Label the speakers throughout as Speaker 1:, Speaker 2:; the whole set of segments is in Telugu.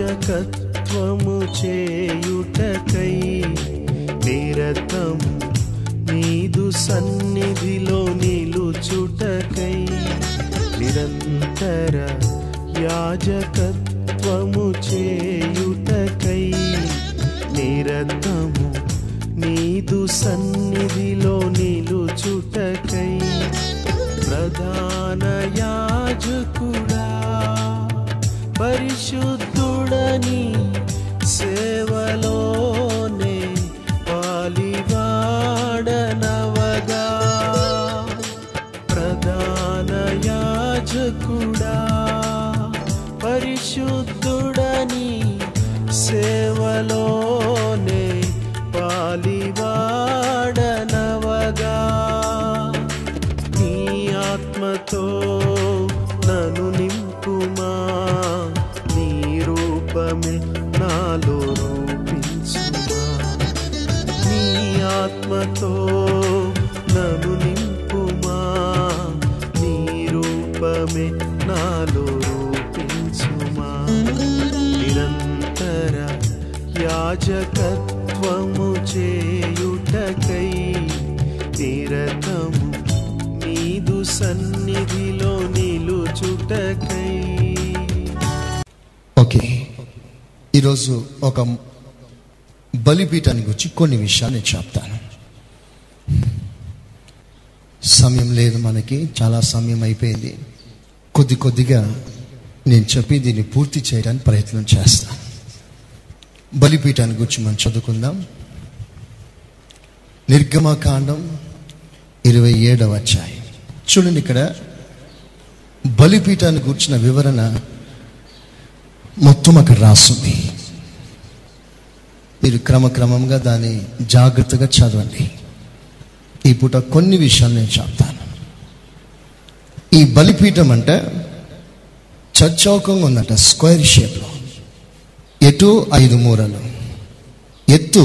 Speaker 1: యాజకత్వము చేయుటకై నిరతం నీదు సన్నిధిలో నిలుచుటకై నిరంతర యాజకత్వము చేయుటకై నిరతము నీదు సన్నిధిలో నిలుచుటకై ప్రధాన యాజకుడా పరిశుద్ధుడని సేవలోనే పాలివాడనవగా ప్రధాన యాజకుడా పరిశుద్ధుడని సేవలోనే పాలివాడనవగా నీ ఆత్మతో నన్ను నింపుమా నీ రూపమే నాలో రూపించుమా నీ ఆత్మతో నన్ను నింపుమా నీ రూపమే నాలో రూపించుమా నిరంతర యాజకత్వము చేయుటకై నిరతము నీదు సన్నిధిలో నిలుచుటకై
Speaker 2: ఓకే ఈరోజు ఒక బలిపీఠాన్ని గురించి కొన్ని విషయాలు నేను చెప్తాను సమయం లేదు మనకి చాలా సమయం అయిపోయింది కొద్ది కొద్దిగా నేను చెప్పి దీన్ని పూర్తి చేయడానికి ప్రయత్నం చేస్తాను బలిపీఠాన్ని గురించి మనం చదువుకుందాం నిర్గమకాండం ఇరవై ఏడవ అధ్యాయం చూడండి ఇక్కడ బలిపీఠాన్ని గురించిన వివరణ మొత్తం అక్కడ రాస్తుంది మీరు క్రమక్రమంగా దాన్ని జాగ్రత్తగా చదవండి ఈ పూట కొన్ని విషయాలు నేను చెప్తాను ఈ బలిపీఠం అంటే చచ్చౌకంగా ఉందట స్క్వేర్ షేప్లో ఎటు ఐదు మూరలు ఎత్తు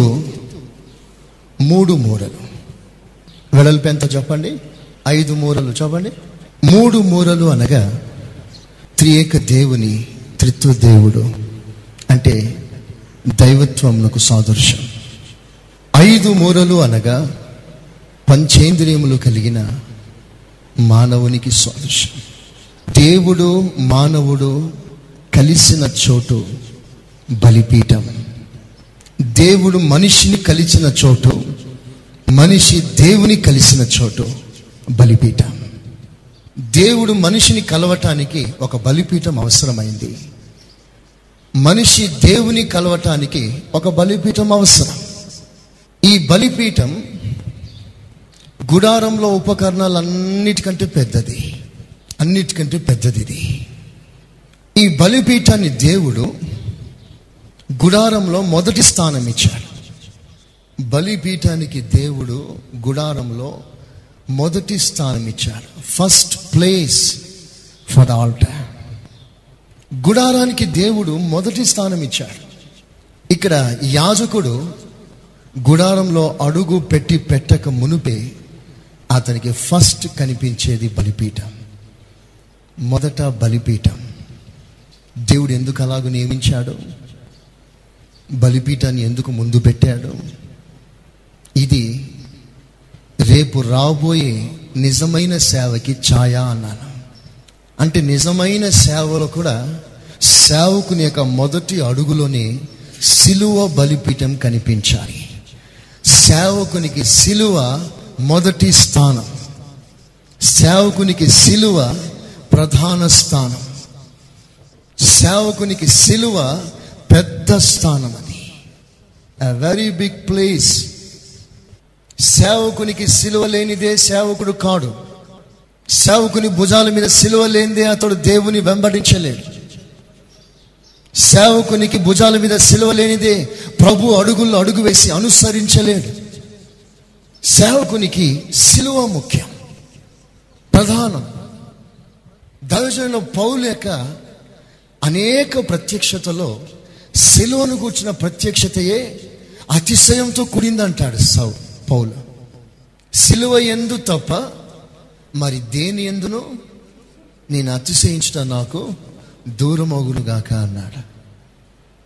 Speaker 2: మూడు మూరలు వెడల్పు ఎంత చెప్పండి ఐదు మూరలు చెప్పండి మూడు మూరలు అనగా త్రియేక దేవుని త్రిత్వ దేవుడు అంటే దైవత్వమునకు సాదృశ్యం ఐదు మూరలు అనగా పంచేంద్రియములు కలిగిన మానవునికి సాదృశ్యం దేవుడు మానవుడు కలిసిన చోటు బలిపీఠం దేవుడు మనిషిని కలిసిన చోటు మనిషి దేవుని కలిసిన చోటు బలిపీఠం దేవుడు మనిషిని కలవటానికి ఒక బలిపీఠం అవసరమైంది మనిషి దేవుని కలవటానికి ఒక బలిపీఠం అవసరం ఈ బలిపీఠం గుడారంలో ఉపకరణాలు అన్నిటికంటే పెద్దది అన్నిటికంటే పెద్దది ఇది ఈ బలిపీఠాన్ని దేవుడు గుడారంలో మొదటి స్థానం ఇచ్చాడు బలిపీఠానికి దేవుడు గుడారంలో మొదటి స్థానం ఇచ్చాడు first place for the altar గుడారానికి దేవుడు మొదటి స్థానం ఇచ్చాడు ఇక్కడ యాజకుడు గుడారంలో అడుగు పెట్టి పెట్టక మునుపే అతనికి ఫస్ట్ కనిపించేది బలిపీఠం మొదట బలిపీఠం దేవుడు ఎందుకు అలాగ నియమించాడు బలిపీఠాన్ని ఎందుకు ముందు పెట్టాడు ఇది రేపు రాబోయే నిజమైన సేవకి ఛాయ అన్నాను అంటే నిజమైన సేవలో కూడా సేవకుని యొక్క మొదటి అడుగులోనే సిలువ బలిపీఠం కనిపించాలి సేవకునికి సిలువ మొదటి స్థానం సేవకునికి సిలువ ప్రధాన స్థానం సేవకునికి సిలువ పెద్ద స్థానం అది వెరీ బిగ్ ప్లేస్ సేవకునికి సిలువ లేనిదే సేవకుడు కాడు సేవకుని భుజాల మీద సిలువ లేనిదే అతడు దేవుని వెంబడించలేడు సేవకునికి భుజాల మీద సిలువ లేనిదే ప్రభు అడుగుల్లో అడుగు వేసి అనుసరించలేడు సేవకునికి సిలువ ముఖ్యం ప్రధానం దైవజనంలో పౌలు యొక్క అనేక ప్రత్యక్షతలో సిలువను కూర్చున్న ప్రత్యక్షతయే అతిశయంతో కూడిందంటాడు సౌ పౌలు సిలువ ఎందు తప్ప మరి దేని ఎందును నేను అతిశయించడం నాకు దూరమగునుగాక అన్నాడు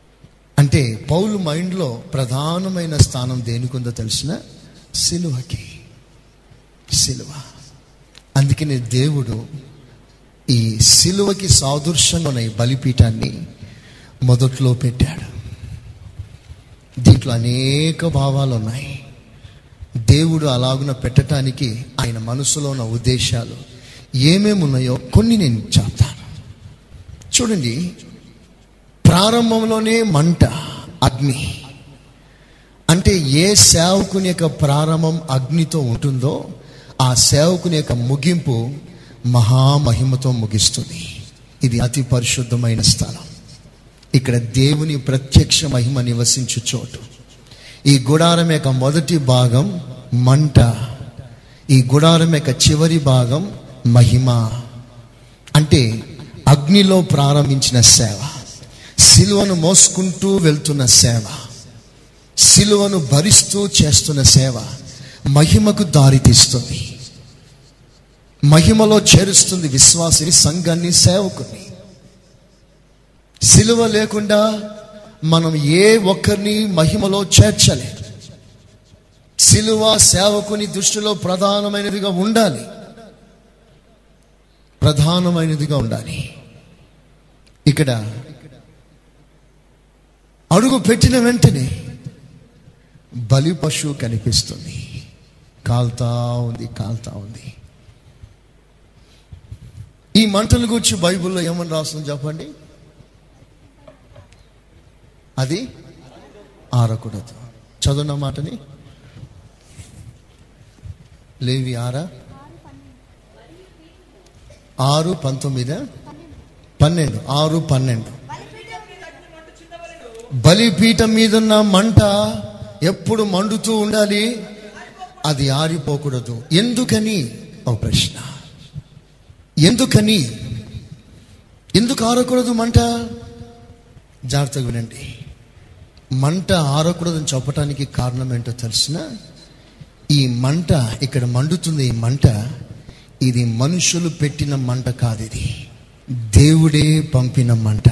Speaker 2: అంటే పౌలు మైండ్లో ప్రధానమైన స్థానం దేనికుందో తెలిసిన సిలువకి సిలువ అందుకనే దేవుడు ఈ సిలువకి సాదృశ్యంగా ఉన్న ఈ బలిపీఠాన్ని మొదట్లో పెట్టాడు దీంట్లో అనేక భావాలు ఉన్నాయి దేవుడు అలాగున పెట్టడానికి ఆయన మనసులో ఉన్న ఉద్దేశాలు ఏమేమి ఉన్నాయో కొన్ని నేను చెప్తాను చూడండి ప్రారంభంలోనే మంట అగ్ని అంటే ఏ సేవకుని యొక్క ప్రారంభం అగ్నితో ఉంటుందో ఆ సేవకుని యొక్క ముగింపు మహామహిమతో ముగిస్తుంది ఇది అతి పరిశుద్ధమైన స్థలం ఇక్కడ దేవుని ప్రత్యక్ష మహిమ నివసించు చోటు ఈ గుడారం యొక్క మొదటి భాగం మంట ఈ గుడారం యొక్క చివరి భాగం మహిమ అంటే అగ్నిలో ప్రారంభించిన సేవ సిలువను మోసుకుంటూ వెళ్తున్న సేవ సిలువను భరిస్తూ చేస్తున్న సేవ మహిమకు దారితీస్తుంది మహిమలో చేరుస్తుంది విశ్వాసిని సంఘాన్ని సేవకుని సిలువ లేకుండా మనం ఏ ఒక్కరిని మహిమలో చేర్చలేదు సిలువ సేవకుని దృష్టిలో ప్రధానమైనదిగా ఉండాలి ప్రధానమైనదిగా ఉండాలి ఇక్కడ అడుగు పెట్టిన వెంటనే బలి పశువు కనిపిస్తుంది కాల్తా ఉంది కాల్తా ఉంది ఈ మంటల గురించి బైబిల్లో ఏమని రాస్తుంది చెప్పండి అది ఆరకూడదు చదువున్న మాటని లేవి ఆరా ఆరు పంతొమ్మిది పన్నెండు ఆరు పన్నెండు బలిపీఠం మీదున్న మంట ఎప్పుడు మండుతూ ఉండాలి అది ఆరిపోకూడదు ఎందుకని ఒక ప్రశ్న ఎందుకని ఎందుకు ఆరకూడదు మంట జాగ్రత్తగా వినండి మంట ఆరకూడదని చెప్పటానికి కారణం ఏంటో తెలిసిన ఈ మంట ఇక్కడ మండుతుంది ఈ మంట ఇది మనుషులు పెట్టిన మంట కాదు ఇది దేవుడే పంపిన మంట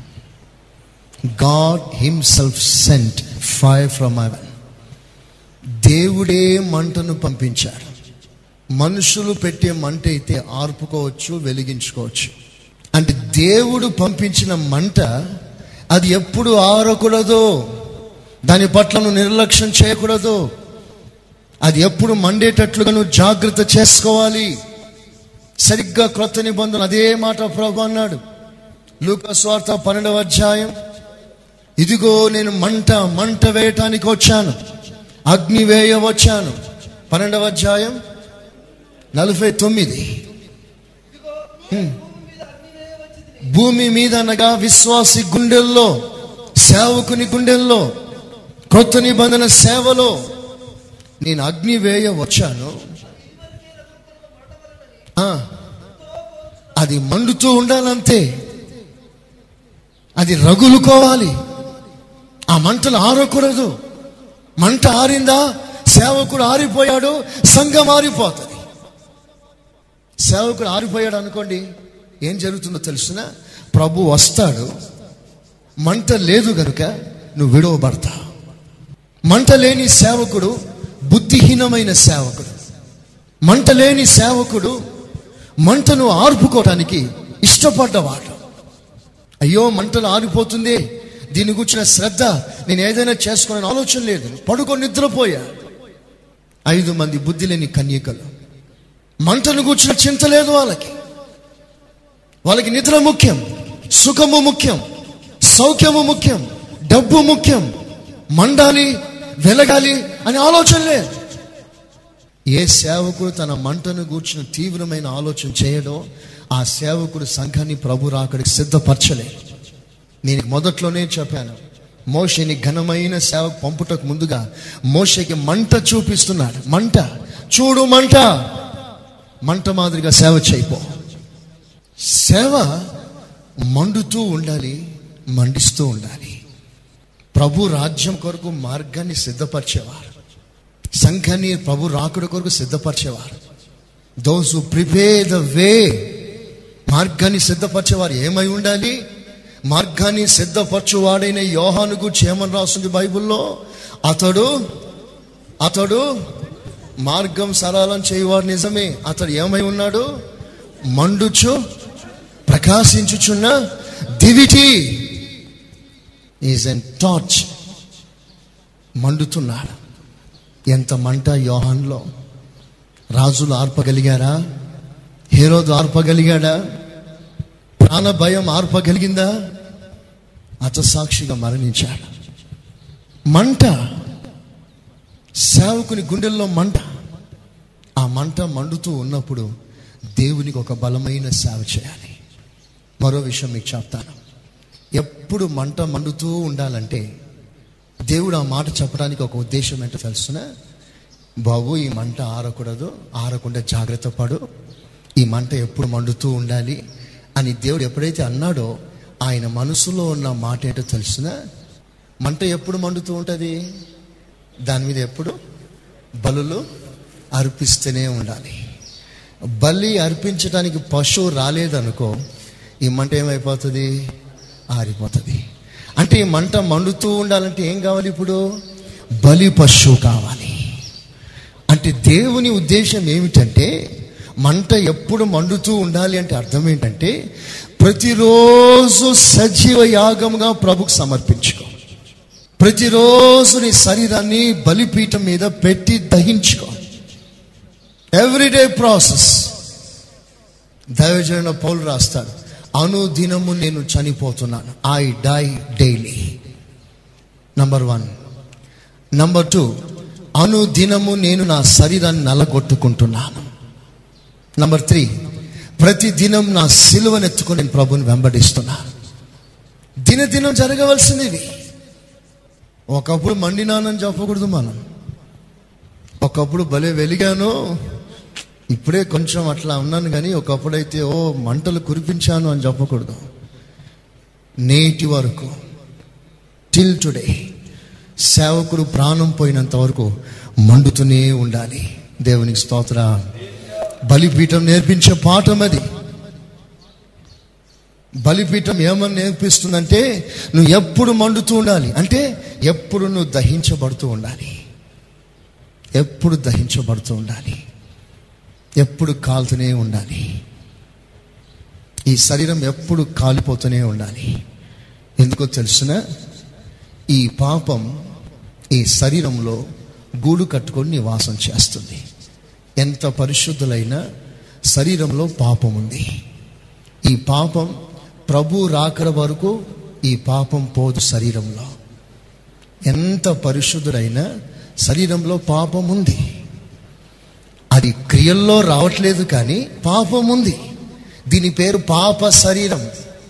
Speaker 2: God himself sent fire from heaven దేవుడే మంటను పంపించాడు మనుషులు పెట్టే మంట అయితే ఆర్పుకోవచ్చు వెలిగించుకోవచ్చు అంటే దేవుడు పంపించిన మంట అది ఎప్పుడు ఆరకూడదు దాని పట్ల నువ్వు నిర్లక్ష్యం చేయకూడదు అది ఎప్పుడు మండేటట్లుగా నువ్వు జాగ్రత్త చేసుకోవాలి సరిగ్గా క్రొత్త నిబంధన అదే మాట ప్రభు అన్నాడు లూకా స్వార్థ పన్నెండవ అధ్యాయం ఇదిగో నేను మంట మంట వేయటానికి వచ్చాను అగ్ని వేయ వచ్చాను పన్నెండవ అధ్యాయం నలభై తొమ్మిది హ్మ్. భూమి మీద అనగా విశ్వాసి గుండెల్లో సేవకుని గుండెల్లో కొత్త నిబంధన సేవలో నేను అగ్ని వేయ వచ్చాను ఆ, అది మండుతూ ఉండాలంతే అది రగులుకోవాలి ఆ మంటలు ఆరకూడదు మంట ఆరిందా సేవకుడు ఆరిపోయాడు సంఘం ఆరిపోతుంది సేవకుడు ఆరిపోయాడు అనుకోండి ఏం జరుగుతుందో తెలుసిన ప్రభు వస్తాడు మంట లేదు గనుక నువ్వు విడవబడతావు మంట లేని సేవకుడు బుద్ధిహీనమైన సేవకుడు మంట లేని సేవకుడు మంటను ఆర్పుకోవటానికి ఇష్టపడ్డవాడు అయ్యో మంటలు ఆరిపోతుంది దీని గురించిన శ్రద్ధ నేను ఏదైనా చేసుకోవాలని ఆలోచన లేదు పడుకొని నిద్రపోయా ఐదు మంది బుద్ధి లేని కన్యకలు మంటను కూర్చున్న చింత లేదు వాళ్ళకి వాళ్ళకి నిద్ర ముఖ్యం సుఖము ముఖ్యం సౌఖ్యము ముఖ్యం డబ్బు ముఖ్యం మండాలి వెలగాలి అని ఆలోచన లేదు ఏ సేవకుడు తన మంటను గూర్చిన తీవ్రమైన ఆలోచన చేయడో ఆ సేవకుడు సంఘాన్ని ప్రభు రాకడికి సిద్ధపరచలేదు నేను మొదట్లోనే చెప్పాను మోషని ఘనమైన సేవ పంపుటకు ముందుగా మోషకి మంట చూపిస్తున్నాడు మంట చూడు మంట మంట మాదిరిగా సేవ చేయిపో సేవ మండుతూ ఉండాలి మండిస్తూ ఉండాలి ప్రభు రాజ్యం కొరకు మార్గాన్ని సిద్ధపరిచేవారు సంఘాన్ని ప్రభు రాకుడ కొరకు సిద్ధపరిచేవారు దోస్ ప్రిపేర్ ద వే మార్గాన్ని సిద్ధపరిచేవారు ఏమై ఉండాలి మార్గాన్ని సిద్ధపరచువాడైన యోహాను గురించి ఏమని రాస్తుంది బైబిల్లో అతడు అతడు మార్గం సరళం చేయవాడు నిజమే అతడు ఏమై ఉన్నాడు మండుచు ప్రకాశించుచున్న దివిటి ఈజ్ ఎన్ టార్చ్ మండుతున్నాడు ఎంత మంట యోహాన్లో రాజులు ఆర్పగలిగారా హీరోదు ఆర్పగలిగాడా ప్రాణ భయం ఆర్పగలిగిందా అతసాక్షిగా మరణించాడు మంట సేవకుని గుండెల్లో మంట ఆ మంట మండుతూ ఉన్నప్పుడు దేవునికి ఒక బలమైన సేవ చేయాలి మరో విషయం మీకు చెప్తాను ఎప్పుడు మంట మండుతూ ఉండాలంటే దేవుడు ఆ మాట చెప్పడానికి ఒక ఉద్దేశం ఏంటో తెలుసునా బాబు ఈ మంట ఆరకూడదు ఆరకుండా జాగ్రత్త పడు ఈ మంట ఎప్పుడు మండుతూ ఉండాలి అని దేవుడు ఎప్పుడైతే అన్నాడో ఆయన మనసులో ఉన్న మాట ఏంటో తెలుసునా మంట ఎప్పుడు మండుతూ ఉంటుంది దాని మీద ఎప్పుడు బలులు అర్పిస్తూనే ఉండాలి బలి అర్పించడానికి పశువు రాలేదనుకో ఈ మంట ఏమైపోతుంది ఆరిపోతుంది అంటే ఈ మంట మండుతూ ఉండాలంటే ఏం కావాలి ఇప్పుడు బలి పశువు కావాలి అంటే దేవుని ఉద్దేశం ఏమిటంటే మంట ఎప్పుడు మండుతూ ఉండాలి అంటే అర్థం ఏంటంటే ప్రతిరోజు సజీవ యాగంగా ప్రభుకు సమర్పించుకో ప్రతిరోజు నీ శరీరాన్ని బలిపీఠం మీద పెట్టి దహించుకో ఎవ్రీడే ప్రాసెస్ దైవజన పౌలు రాస్తాడు అనుదినము నేను చనిపోతున్నాను I die daily number one number two అనుదినము నేను నా శరీరాన్ని నలగొట్టుకుంటున్నాను నంబర్ త్రీ ప్రతి దినం నా సిలువనెత్తుకొని నేను ప్రభుని వెంబడిస్తున్నాను దినదినం జరగవలసింది ఇది ఒకప్పుడు మండినానని చెప్పకూడదు మనం ఒకప్పుడు భలే వెలిగాను ఇప్పుడే కొంచెం అట్లా ఉన్నాను కానీ ఒకప్పుడైతే ఓ మంటలు కురిపించాను అని చెప్పకూడదు నేటి వరకు టిల్ టుడే సేవకుడు ప్రాణం పోయినంత వరకు మండుతూనే ఉండాలి దేవునికి స్తోత్ర బలిపీఠం నేర్పించే పాఠం అది బలిపీఠం ఏమని నేర్పిస్తుందంటే నువ్వు ఎప్పుడు మండుతూ ఉండాలి అంటే ఎప్పుడు నువ్వు దహించబడుతూ ఉండాలి ఎప్పుడు దహించబడుతూ ఉండాలి ఎప్పుడు కాలుతూనే ఉండాలి ఈ శరీరం ఎప్పుడు కాలిపోతూనే ఉండాలి ఎందుకో తెలుసిన ఈ పాపం ఈ శరీరంలో గూడు కట్టుకొని నివాసం చేస్తుంది ఎంత పరిశుద్ధులైనా శరీరంలో పాపం ఉంది ఈ పాపం ప్రభు రాకడ వరకు ఈ పాపం పోదు శరీరంలో ఎంత పరిశుద్ధుడైనా శరీరంలో పాపం ఉంది అది క్రియల్లో రావట్లేదు కానీ పాపం ఉంది దీని పేరు పాప శరీరం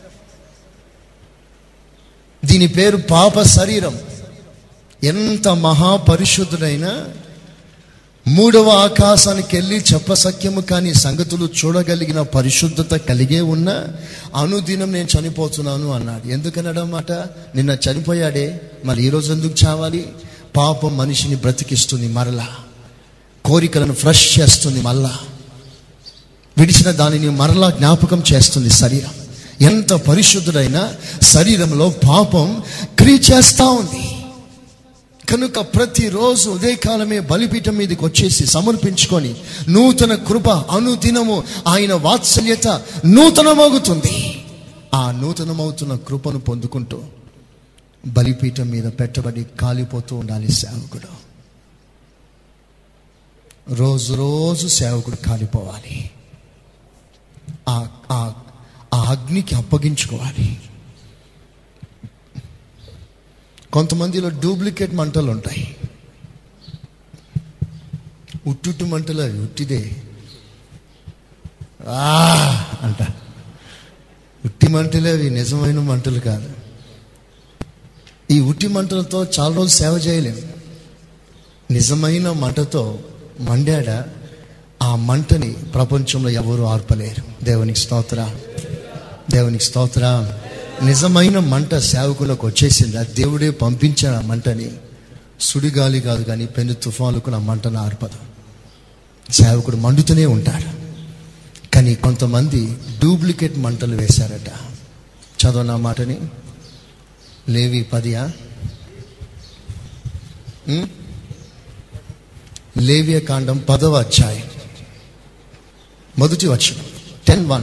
Speaker 2: దీని పేరు పాప శరీరం ఎంత మహాపరిశుద్ధుడైనా మూడవ ఆకాశానికి వెళ్ళి చెప్పసఖ్యము కాని సంగతులు చూడగలిగిన పరిశుద్ధత కలిగే ఉన్న అనుదినం నేను చనిపోతున్నాను అన్నాడు ఎందుకనడమాట నిన్న చనిపోయాడే మరి ఈరోజు ఎందుకు చావాలి పాపం మనిషిని బ్రతికిస్తుంది మరలా కోరికలను ఫ్రెష్ చేస్తుంది మళ్ళా విడిచిన దానిని మరలా జ్ఞాపకం చేస్తుంది శరీరం ఎంత పరిశుద్ధుడైన శరీరంలో పాపం క్రియ చేస్తా ఉంది కనుక ప్రతిరోజు ఉదయకాలమే బలిపీఠం మీదకి వచ్చేసి సమర్పించుకొని నూతన కృప అనుదినము ఆయన వాత్సల్యత నూతనమవుతుంది ఆ నూతనమవుతున్న కృపను పొందుకుంటూ బలిపీఠం మీద పెట్టబడి కాలిపోతూ ఉండాలి సేవకుడు రోజు రోజు సేవకుడు కాలిపోవాలి ఆ ఆ ఆ అగ్నికి అప్పగించుకోవాలి కొంతమందిలో డూప్లికేట్ మంటలు ఉంటాయి ఉట్టుట్టు మంటలు అవి ఉట్టిదే ఆ అంట ఉట్టి మంటలే అవి నిజమైన మంటలు కాదు ఈ ఉట్టి మంటలతో చాలా రోజులు సేవ చేయలేము నిజమైన మంటతో మండాడ ఆ మంటని ప్రపంచంలో ఎవరు ఆర్పలేరు దేవునికి స్తోత్ర దేవునికి స్తోత్ర నిజమైన మంట సేవకులకు వచ్చేసింది ఆ దేవుడే పంపించిన ఆ మంటని సుడిగాలి కాదు కానీ పెను తుఫానుకు నా మంటను ఆర్పదు సేవకుడు మండుతూనే ఉంటాడు కానీ కొంతమంది డూప్లికేట్ మంటలు వేశారట చదవ నా మాటని లేవి పదియా ఉం? లేవియ కాండం పదవ అధ్యాయం మొదటి వచ్చిన టెన్ వన్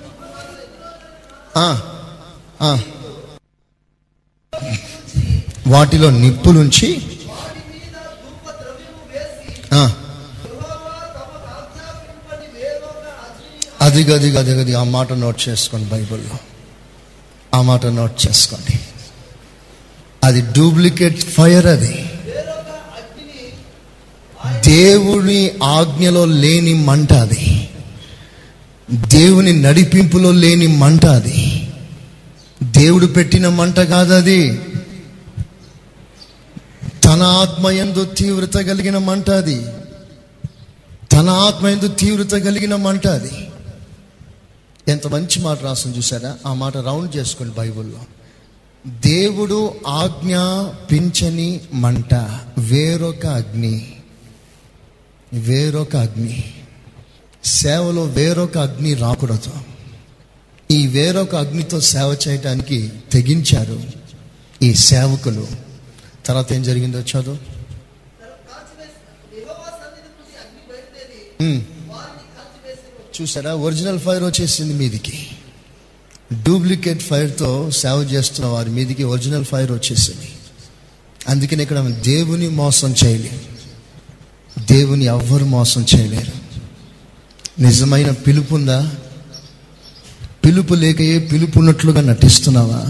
Speaker 2: వాటిలో నిప్పులుంచి ఆ. అది గది గది గది ఆ మాట నోట్ చేసుకోండి బైబిల్లో ఆ మాట నోట్ చేసుకోండి అది డూప్లికేట్ ఫైర్ అది దేవుని ఆజ్ఞలో లేని మంట అది దేవుని నడిపింపులో లేని మంట అది దేవుడు పెట్టిన మంట కాదు అది తన ఆత్మయందు తీవ్రత కలిగిన మంట అది తన ఆత్మయందు తీవ్రత కలిగిన మంట అది ఎంత మంచి మాట రాసిన చూసారా ఆ మాట రౌండ్ చేసుకోండి బైబిల్లో దేవుడు ఆజ్ఞాపించని మంట వేరొక అగ్ని వేరొక అగ్ని సేవలో వేరొక అగ్ని రాకూడదు ఈ వేరొక అగ్నితో సేవ చేయడానికి తెగించారు ఈ సేవకులు తర్వాత ఏం జరిగిందో చదువు ఉమ్. చూసారా ఒరిజినల్ ఫైర్ వచ్చేసింది మీదికి డూప్లికేట్ ఫైర్తో సేవ చేస్తున్న వారి మీదికి ఒరిజినల్ ఫైర్ వచ్చేసింది అందుకని ఇక్కడ దేవుని మోసం చేయలేరు దేవుని ఎవ్వరు మోసం చేయలేరు నిజమైన పిలుపు ఉందా పిలుపు లేకయే పిలుపు ఉన్నట్లుగా నటిస్తున్నావా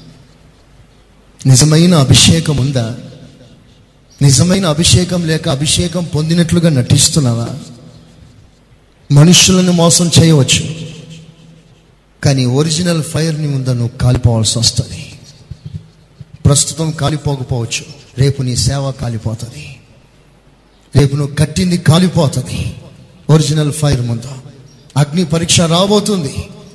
Speaker 2: నిజమైన అభిషేకం ఉందా నిజమైన అభిషేకం లేక అభిషేకం పొందినట్లుగా నటిస్తున్నావా మనుషులను మోసం చేయవచ్చు కానీ ఒరిజినల్ ఫైర్ని ముందు నువ్వు కాలిపోవాల్సి వస్తుంది ప్రస్తుతం కాలిపోకపోవచ్చు రేపు నీ సేవ కాలిపోతుంది రేపు నువ్వు కట్టింది కాలిపోతుంది ఒరిజినల్ ఫైర్ ముందు అగ్ని పరీక్ష రాబోతుంది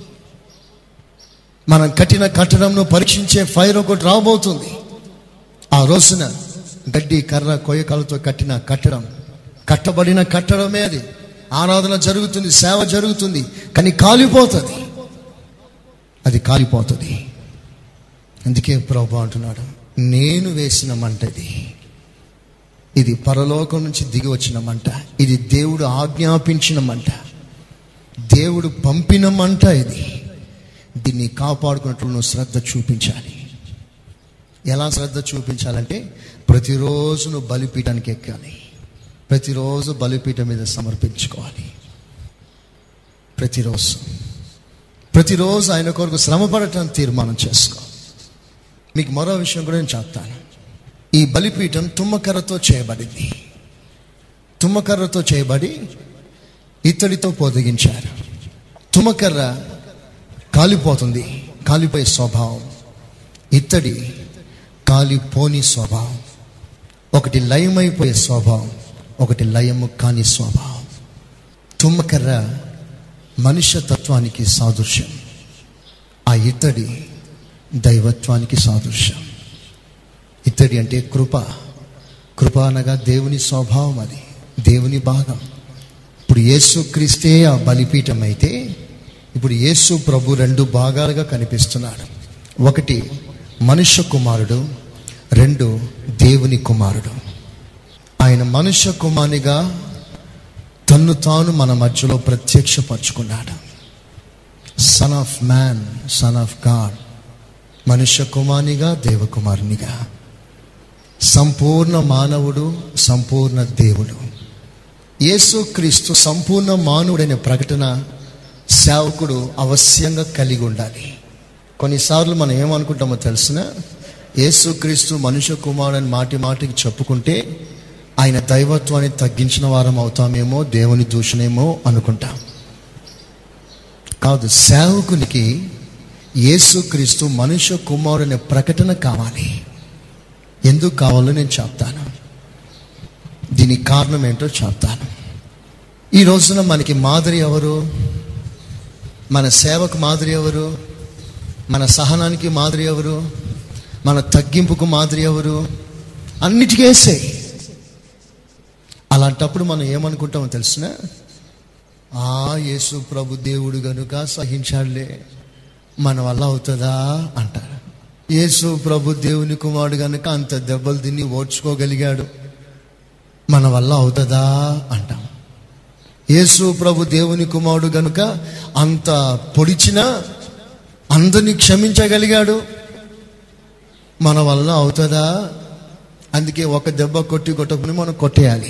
Speaker 2: మనం కట్టిన కట్టడంను పరీక్షించే ఫైర్ ఒకటి రాబోతుంది ఆ రోజున గడ్డి కర్ర కొయ్యకాలతో కట్టిన కట్టడం కట్టబడిన కట్టడమే అది ఆరాధన జరుగుతుంది సేవ జరుగుతుంది కానీ కాలిపోతుంది అది కాలిపోతుంది అందుకే ప్రభు అంటున్నాడు నేను వేసిన మంట ఇది ఇది పరలోకం నుంచి దిగి వచ్చిన మంట ఇది దేవుడు ఆజ్ఞాపించిన మంట దేవుడు పంపిన మంట ఇది దీన్ని కాపాడుకున్నట్లు నువ్వు శ్రద్ధ చూపించాలి ఎలా శ్రద్ధ చూపించాలంటే ప్రతిరోజు నువ్వు బలిపీఠానికి ఎక్కాలి ప్రతిరోజు బలిపీఠం మీద సమర్పించుకోవాలి ప్రతిరోజు ప్రతిరోజు ఆయన కొరకు శ్రమ పడటం తీర్మానం చేసుకో మీకు మరో విషయం కూడా నేను చెప్తాను ఈ బలిపీఠం తుమ్మకర్రతో చేయబడింది తుమ్మకర్రతో చేయబడి ఇత్తడితో పొదిగించారు తుమ్మకర్ర కాలిపోతుంది కాలిపోయే స్వభావం ఇత్తడి కాలిపోని స్వభావం ఒకటి లయమైపోయే స్వభావం ఒకటి లయము కాని స్వభావం తుమ్మకర్ర మనుష్య తత్వానికి సాదృశ్యం ఆ ఇత్తడి దైవత్వానికి సాదృశ్యం ఇత్తడి అంటే కృప కృప అనగా దేవుని స్వభావం అది దేవుని భాగం ఇప్పుడు యేసు క్రీస్తే ఆ బలిపీఠం అయితే ఇప్పుడు యేసు ప్రభు రెండు భాగాలుగా కనిపిస్తున్నాడు ఒకటి మనుష్య కుమారుడు రెండు దేవుని కుమారుడు ఆయన మనుష్య కుమారునిగా తన్ను తాను మన మధ్యలో ప్రత్యక్షపరచుకున్నాడు son of man son of God మనుష్య కుమారునిగా దేవకుమారునిగా సంపూర్ణ మానవుడు సంపూర్ణ దేవుడు యేసుక్రీస్తు సంపూర్ణ మానవుడనే ప్రకటన సేవకుడు అవశ్యంగా కలిగి ఉండాలి కొన్నిసార్లు మనం ఏమనుకుంటామో తెలిసిన యేసుక్రీస్తు మనుష్య కుమారుని మాటి మాటికి చెప్పుకుంటే ఆయన దైవత్వాన్ని తగ్గించిన వారం అవుతామేమో దేవుని దూషణేమో అనుకుంటాం కాదు సేవకునికి యేసుక్రీస్తు మనుష్య కుమారుని ప్రకటన కావాలి ఎందుకు కావాలో నేను చెప్తాను దీనికి కారణం ఏంటో చెప్తాను ఈ రోజున మనకి మాదిరి ఎవరు మన సేవకు మాదిరి ఎవరు మన సహనానికి మాదిరి ఎవరు మన తగ్గింపుకు మాదిరి ఎవరు అన్నిటికీ వేసే అలాంటప్పుడు మనం ఏమనుకుంటామో తెలిసిన ఆ యేసు ప్రభు దేవుడు గనుక సహించాడులే మన వల్ల అవుతుందా అంటారు యేసు ప్రభు దేవుని కుమారుడు కనుక అంత దెబ్బలు తిని ఓడ్చుకోగలిగాడు మన వల్ల అవుతుందా అంటాం యేసు ప్రభు దేవుని కుమారుడు గనుక అంత పొడిచినా అందరినీ క్షమించగలిగాడు మన వల్ల అవుతుందా అందుకే ఒక దెబ్బ కొట్టి కొట్టకుని మనం కొట్టేయాలి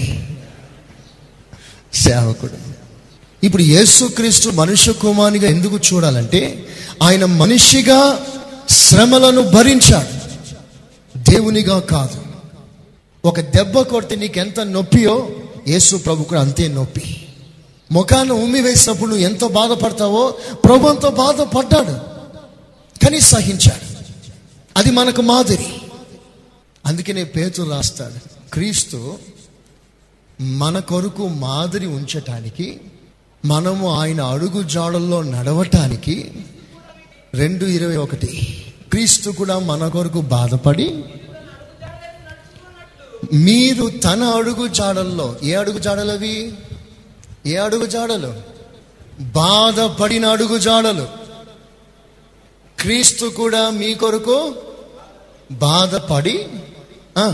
Speaker 2: సేవకుడు ఇప్పుడు యేసుక్రీస్తు మనుష్య కుమారునిగా ఎందుకు చూడాలంటే ఆయన మనిషిగా శ్రమలను భరించాడు దేవునిగా కాదు ఒక దెబ్బ కొడితే నీకు ఎంత నొప్పియో యేసు ప్రభు కూడా అంతే నొప్పి ముఖాన్ని ఉమ్మి వేసినప్పుడు నువ్వు ఎంత బాధపడతావో ప్రభు అంత బాధపడ్డాడు కానీ సహించాడు అది మనకు మాదిరి అందుకనే పేతురు రాస్తాడు క్రీస్తు మన కొరకు మాదిరి ఉంచటానికి మనము ఆయన అడుగు జాడల్లో నడవటానికి రెండు ఇరవై ఒకటి క్రీస్తు కూడా మన కొరకు బాధపడి మీరు తన అడుగు జాడల్లో ఏ అడుగు జాడలవి ఏ అడుగు జాడలు బాధపడిన అడుగు జాడలు క్రీస్తు కూడా మీ కొరకు బాధపడి ఆ,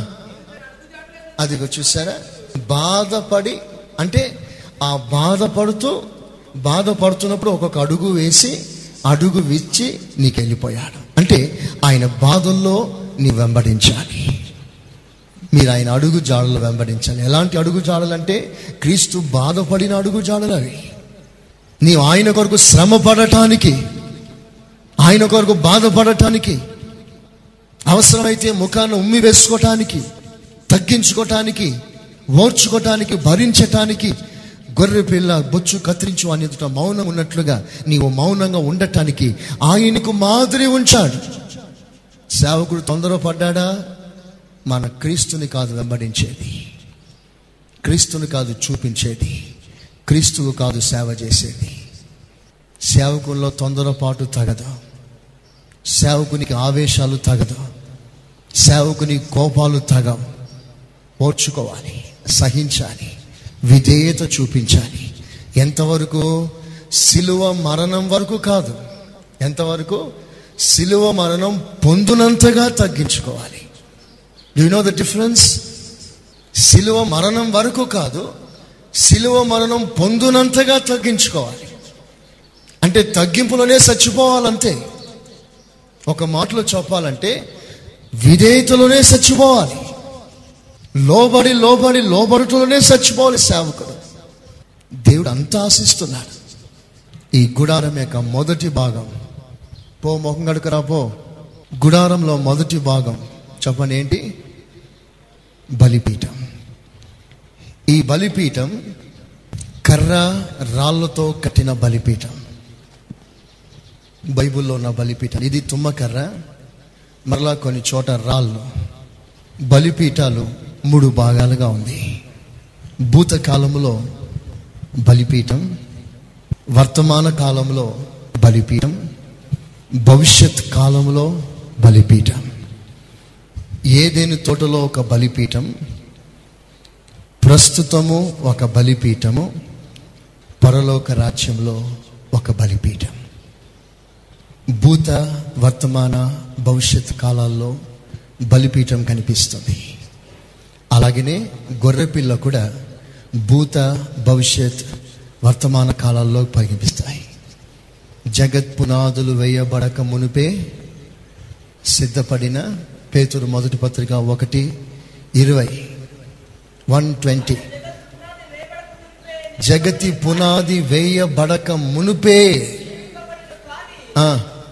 Speaker 2: అదిగో చూసారా బాధపడి అంటే ఆ బాధపడుతూ బాధపడుతున్నప్పుడు ఒక్కొక్క అడుగు వేసి అడుగు విచ్చి నీకు వెళ్ళిపోయాడు అంటే ఆయన బాధల్లో నీ వెంబడించాలి మీరు ఆయన అడుగు జాడలు వెంబడించాలి ఎలాంటి అడుగు జాడలు అంటే క్రీస్తు బాధపడిన అడుగు జాడలు అవి నీవు ఆయన కొరకు శ్రమ పడటానికి ఆయన కొరకు బాధపడటానికి అవసరమైతే ముఖాన్ని ఉమ్మి వేసుకోవటానికి తగ్గించుకోవటానికి ఓర్చుకోవటానికి భరించటానికి గొర్రె పిల్ల బొచ్చు కత్తిరించు అని ఎదుట మౌనం ఉన్నట్లుగా నీవు మౌనంగా ఉండటానికి ఆయనకు మాదిరి ఉంచాడు సేవకుడు తొందరపడ్డాడా మన క్రీస్తుని కాదు వెంబడించేది క్రీస్తుని కాదు చూపించేది క్రీస్తువు కాదు సేవ చేసేది సేవకుల్లో తొందరపాటు తగదు సేవకునికి ఆవేశాలు తగదు సేవకుని కోపాలు తగవు ఓర్చుకోవాలి సహించాలి విధేయత చూపించాలి ఎంతవరకు సిలువ మరణం వరకు కాదు ఎంతవరకు సిలువ మరణం పొందునంతగా తగ్గించుకోవాలి యు నో ద డిఫరెన్స్ సిలువ మరణం వరకు కాదు సిలువ మరణం పొందునంతగా తగ్గించుకోవాలి అంటే తగ్గింపులోనే చచ్చిపోవాలంతే ఒక మాటలో చెప్పాలంటే విధేయతలోనే చచ్చిపోవాలి లోబడి లోబడి లోబడుటలోనే చచ్చిపోవాలి సేవకుడు దేవుడు అంతా ఆశిస్తున్నాడు ఈ గుడారం యొక్క మొదటి భాగం పో మొహం గడుకరా పో గుడారంలో మొదటి భాగం చెప్పండి ఏంటి బలిపీఠం ఈ బలిపీఠం కర్ర రాళ్ళతో కట్టిన బలిపీఠం బైబిల్లో ఉన్న బలిపీఠం ఇది తుమ్మకర్ర మరలా కొన్ని చోట రాళ్ళు బలిపీఠాలు మూడు భాగాలుగా ఉంది భూతకాలంలో బలిపీఠం వర్తమాన కాలంలో బలిపీఠం భవిష్యత్ కాలంలో బలిపీఠం ఏదేని తోటలో ఒక బలిపీఠం ప్రస్తుతము ఒక బలిపీఠము పరలోక రాజ్యంలో ఒక బలిపీఠం భూత వర్తమాన భవిష్యత్ కాలాల్లో బలిపీఠం కనిపిస్తుంది అలాగనే గొర్రెపిల్ల కూడా భూత భవిష్యత్ వర్తమాన కాలాల్లో కనిపిస్తాయి జగత్ పునాదులు వేయబడక మునిపే సిద్ధపడిన పేతురు మొదటి పత్రిక ఒకటి ఇరవై వన్ ట్వంటీ జగతి పునాది వేయబడక మునుపే ఆ,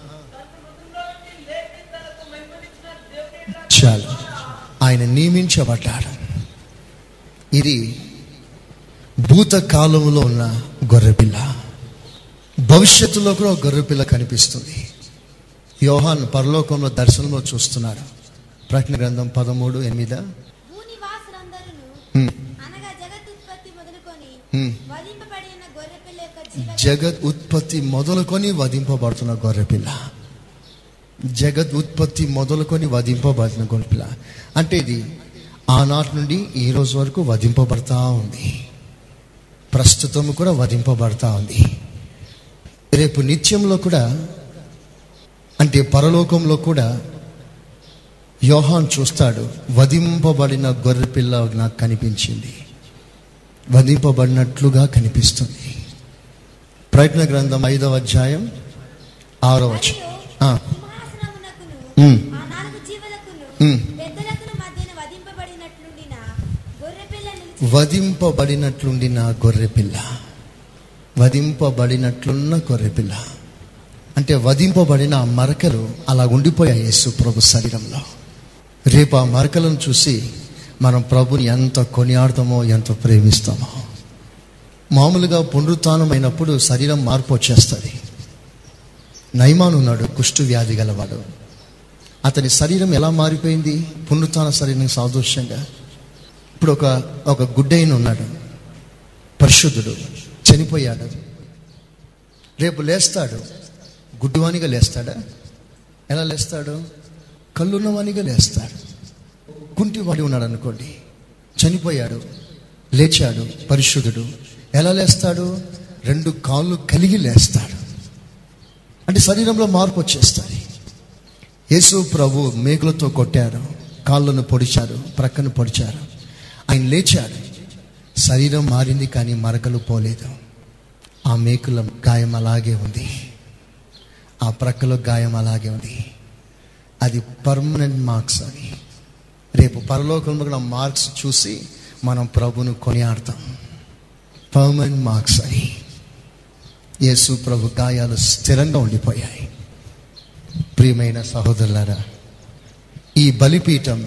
Speaker 2: చాలు ఆయన నియమించబడ్డాడు ఇది భూతకాలంలో ఉన్న గొర్రెపిల్ల భవిష్యత్తులో కూడా ఒక గొర్రెపిల్ల కనిపిస్తుంది యోహాన్ పరలోకంలో దర్శనంలో చూస్తున్నాడు ప్రకటన గ్రంథం పదమూడు ఎనిమిదా
Speaker 3: భూనివాసులందరూ
Speaker 2: హ్మ్.
Speaker 3: అనగా జగత్తుత్పత్తి మొదలుకొని
Speaker 2: హ్మ్.
Speaker 3: వధింపబడిన గొర్రెపిల్ల యొక్క జీవ
Speaker 2: జగత్ ఉత్పత్తి మొదలుకొని వధింపబడుతున్న గొర్రెపిల్ల జగత్ ఉత్పత్తి మొదలుకొని వధింపబడుతున్న గొర్రెపిల్ల అంటే ఇది ఆనాటి నుండి ఈ రోజు వరకు వధింపబడతా ఉంది ప్రస్తుతం కూడా వధింపబడతా ఉంది రేపు నిత్యంలో కూడా అంటే పరలోకంలో కూడా యోహాన్ చూస్తాడు వధింపబడిన గొర్రెపిల్ల నాకు కనిపించింది వధింపబడినట్లుగా కనిపిస్తుంది ప్రయత్న గ్రంథం ఐదవ అధ్యాయం ఆరో వచనం ఆ,
Speaker 3: సింహాసనమునకును
Speaker 2: ఉమ్,
Speaker 3: ఆ నాలుగు జీవులకును
Speaker 2: ఉమ్.
Speaker 3: పెద్దలకును మధ్యన వధింపబడినట్లుండిన గొర్రెపిల్ల నిలిచి
Speaker 2: వధింపబడినట్లుండి నా గొర్రెపిల్ల వధింపబడినట్లున్న గొర్రెపిల్ల అంటే వధింపబడిన ఆ మరకలు అలా ఉండిపోయాయి యేసు ప్రభు శరీరంలో రేపు ఆ మరకలను చూసి మనం ప్రభుని ఎంత కొనియాడతామో ఎంత ప్రేమిస్తామో మామూలుగా పునరుత్థానం అయినప్పుడు శరీరం మార్పు వచ్చేస్తుంది నైమాన్ ఉన్నాడు కుష్టు వ్యాధి గలవాడు అతని శరీరం ఎలా మారిపోయింది పునరుత్థాన శరీరం సాదృశ్యంగా ఇప్పుడు ఒక ఒక గుడ్డైన ఉన్నాడు పరిశుద్ధుడు చనిపోయాడు రేపు లేస్తాడు గుడ్డివానిగా లేస్తాడా ఎలా లేస్తాడు కళ్ళున్నవానిగా లేస్తాడు కుంటివాడి ఉన్నాడు అనుకోండి చనిపోయాడు లేచాడు పరిశుద్ధుడు ఎలా లేస్తాడు రెండు కాళ్ళు కలిగి లేస్తాడు అంటే శరీరంలో మార్పు వచ్చేస్తుంది యేసు ప్రభు మేకులతో కొట్టారు కాళ్ళను పొడిచారు ప్రక్కను పొడిచారు ఆయన లేచాడు శరీరం మారింది కానీ మరకలు పోలేదు ఆ మేకుల గాయం అలాగే ఉంది ఆ ప్రక్కలో గాయం అలాగే ఉంది అది పర్మనెంట్ మార్క్స్ అవి రేపు పరలోకంలో కూడా మార్క్స్ చూసి మనం ప్రభును కొనియాడతాం పర్మనెంట్ మార్క్స్ అవి యేసు ప్రభు గాయాలు స్థిరంగా ఉండిపోయాయి ప్రియమైన సహోదరులారా ఈ బలిపీఠం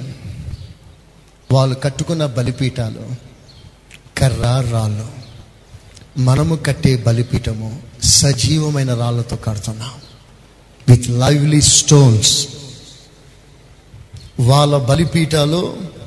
Speaker 2: వాళ్ళు కట్టుకున్న బలిపీఠాలు కర్ర రాళ్ళు మనము కట్టే బలిపీఠము సజీవమైన రాళ్ళతో కడుతున్నాం విత్ లైవ్లీ స్టోన్స్ వాళ్ళ బలిపీఠాలు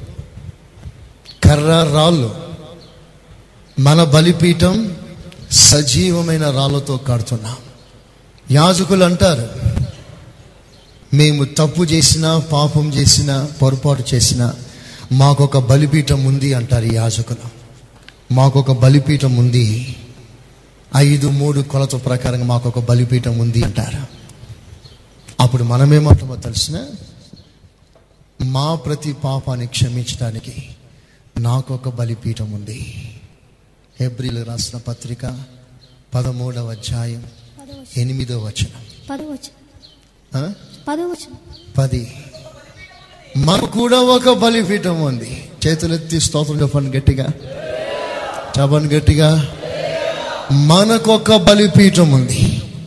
Speaker 2: కర్ర రాళ్ళు మన బలిపీఠం సజీవమైన రాళ్ళతో కడుతున్నాం యాజకులు అంటారు మేము తప్పు చేసినా పాపం చేసినా పొరపాటు చేసినా మాకొక బలిపీఠం ఉంది అంటారు ఈ యాజకులు మాకొక బలిపీఠం ఉంది ఐదు మూడు కొలత ప్రకారంగా మాకొక బలిపీఠం ఉంది అంటారు అప్పుడు మనమేమంటామో తెలిసిన మా ప్రతి పాపాన్ని క్షమించడానికి నాకొక బలిపీఠం ఉంది హెబ్రిల్ రాసిన పత్రిక పదమూడవ అధ్యాయం
Speaker 3: పదవచ్చు
Speaker 2: ఎనిమిదవ వచనం
Speaker 3: పదవచ్చు
Speaker 2: ఆ?
Speaker 3: పదవచ్చు
Speaker 2: పది మనకు కూడా ఒక బలిపీఠం ఉంది చేతులెత్తి స్తోత్రం చెప్పండి గట్టిగా చెప్పండి గట్టిగా మనకొక బలిపీఠం ఉంది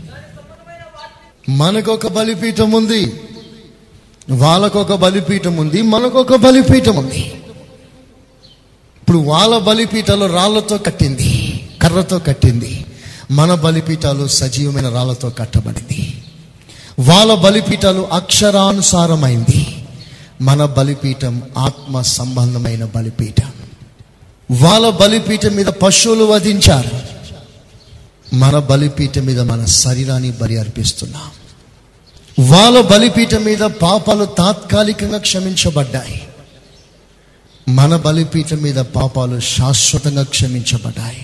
Speaker 2: మనకొక బలిపీఠం ఉంది వాళ్ళకొక బలిపీఠం ఉంది మనకొక బలిపీఠం ఉంది ఇప్పుడు వాళ్ళ బలిపీఠాలు రాళ్లతో కట్టింది కర్రతో కట్టింది మన బలిపీఠాలు సజీవమైన రాళ్లతో కట్టబడింది వాళ్ళ బలిపీఠాలు అక్షరానుసారమైంది మన బలిపీఠం ఆత్మ సంబంధమైన బలిపీఠం వాళ్ళ బలిపీఠం మీద పశువులు వధించారు మన బలిపీఠం మీద మన శరీరాన్ని బలి అర్పిస్తున్నాం వాళ్ళ బలిపీఠం మీద పాపాలు తాత్కాలికంగా క్షమించబడ్డాయి మన బలిపీఠం మీద పాపాలు శాశ్వతంగా క్షమించబడ్డాయి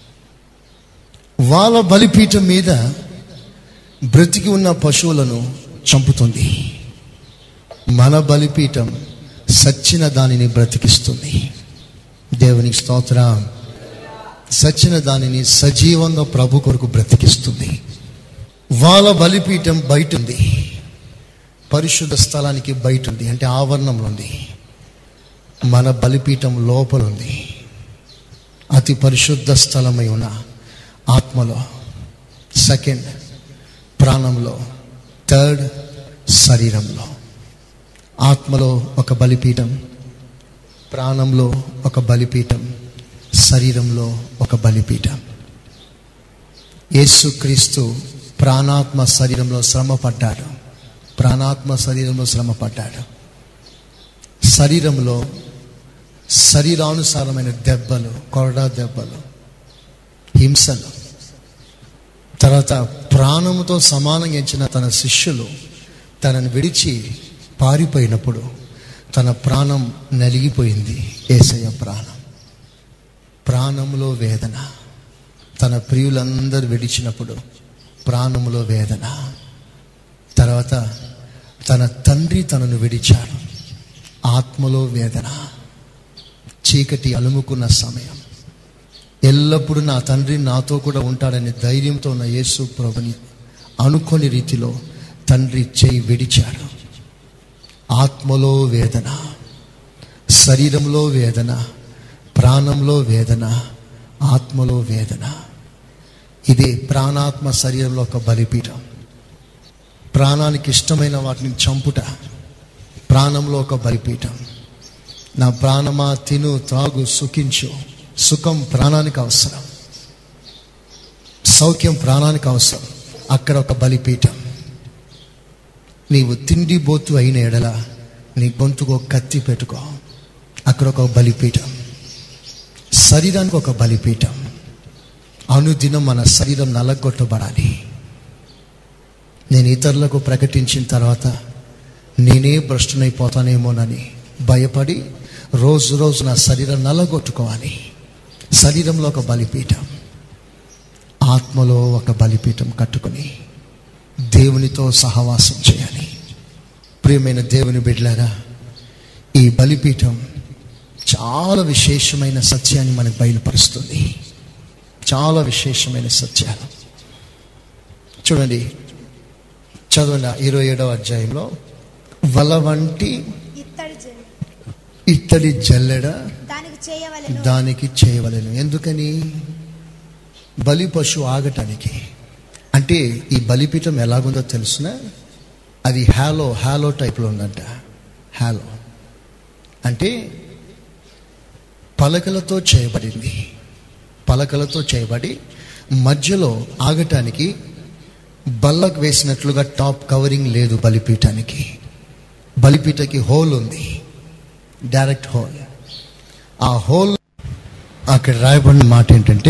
Speaker 2: వాళ్ళ బలిపీఠం మీద బ్రతికి ఉన్న పశువులను చంపుతుంది మన బలిపీఠం సచ్చిన దానిని బ్రతికిస్తుంది దేవునికి స్తోత్రం సచ్చిన దానిని సజీవంగా ప్రభు కొరకు బ్రతికిస్తుంది వాళ్ళ బలిపీఠం బయట ఉంది పరిశుద్ధ స్థలానికి బయట ఉంది అంటే ఆవరణంలో ఉంది మన బలిపీఠం లోపల ఉంది అతి పరిశుద్ధ స్థలమై ఉన్న ఆత్మలో సెకండ్ ప్రాణంలో థర్డ్ శరీరంలో ఆత్మలో ఒక బలిపీఠం ప్రాణంలో ఒక బలిపీఠం శరీరంలో ఒక బలిపీఠం యేసుక్రీస్తు ప్రాణాత్మ శరీరంలో శ్రమ పడ్డాడు ప్రాణాత్మ శరీరంలో శ్రమ పడ్డాడు శరీరంలో శరీరానుసారమైన దెబ్బలు కొరడా దెబ్బలు హింసలు తర్వాత ప్రాణముతో సమానంగా ఎంచిన తన శిష్యులు తనను విడిచి పారిపోయినప్పుడు తన ప్రాణం నలిగిపోయింది ఏసయ్య ప్రాణం ప్రాణంలో వేదన తన ప్రియులందరూ విడిచినప్పుడు ప్రాణములో వేదన తర్వాత తన తండ్రి తనను విడిచాడు ఆత్మలో వేదన చీకటి అలుముకున్న సమయం ఎల్లప్పుడూ నా తండ్రి నాతో కూడా ఉంటాడనే ధైర్యంతో ఉన్న యేసు ప్రభుని అనుకోని రీతిలో తండ్రి చేయి విడిచాడు ఆత్మలో వేదన శరీరంలో వేదన ప్రాణంలో వేదన ఆత్మలో వేదన ఇది ప్రాణాత్మ శరీరంలో ఒక బలిపీఠం ప్రాణానికి ఇష్టమైన వాటిని చంపుట ప్రాణంలో ఒక బలిపీఠం నా ప్రాణమా తిను త్రాగు సుఖించు సుఖం ప్రాణానికి అవసరం సౌఖ్యం ప్రాణానికి అవసరం అక్కడ ఒక బలిపీఠం నీవు తిండి బోతు అయిన ఎడల నీ గొంతుకు ఒక కత్తి పెట్టుకో అక్కడ ఒక బలిపీఠం శరీరానికి ఒక బలిపీఠం అనుదినం మన శరీరం నలగొట్టబడాలి నేను ఇతరులకు ప్రకటించిన తర్వాత నేనే భ్రష్టునైపోతానేమోనని భయపడి రోజు రోజు నా శరీరం నల్లగొట్టుకోవాలి శరీరంలో ఒక బలిపీఠం ఆత్మలో ఒక బలిపీఠం కట్టుకొని దేవునితో సహవాసం చేయాలి ప్రియమైన దేవుని బిడ్డలారా ఈ బలిపీఠం చాలా విశేషమైన సత్యాన్ని మనకు బయలుపరుస్తుంది చాలా విశేషమైన సత్యాలు చూడండి చదవండి ఇరవై ఏడవ అధ్యాయంలో వల వంటి
Speaker 3: ఇత్తడి జల్లు
Speaker 2: ఇత్తడి జల్లెడ
Speaker 3: దానికి చేయవలెను
Speaker 2: దానికి చేయవలెను ఎందుకని బలి పశువు ఆగటానికి అంటే ఈ బలిపీఠం ఎలాగుందో తెలుసునా అది హ్యాలో హ్యాలో టైప్లో ఉందంట హ్యాలో అంటే పలకలతో చేయబడింది పలకలతో చేయబడి మధ్యలో ఆగటానికి బల్లకు వేసినట్లుగా టాప్ కవరింగ్ లేదు బలిపీఠానికి బలిపీఠకి హోల్ ఉంది డైరెక్ట్ హోల్ ఆ హోల్ అక్కడ రాయబడిన మాట ఏంటంటే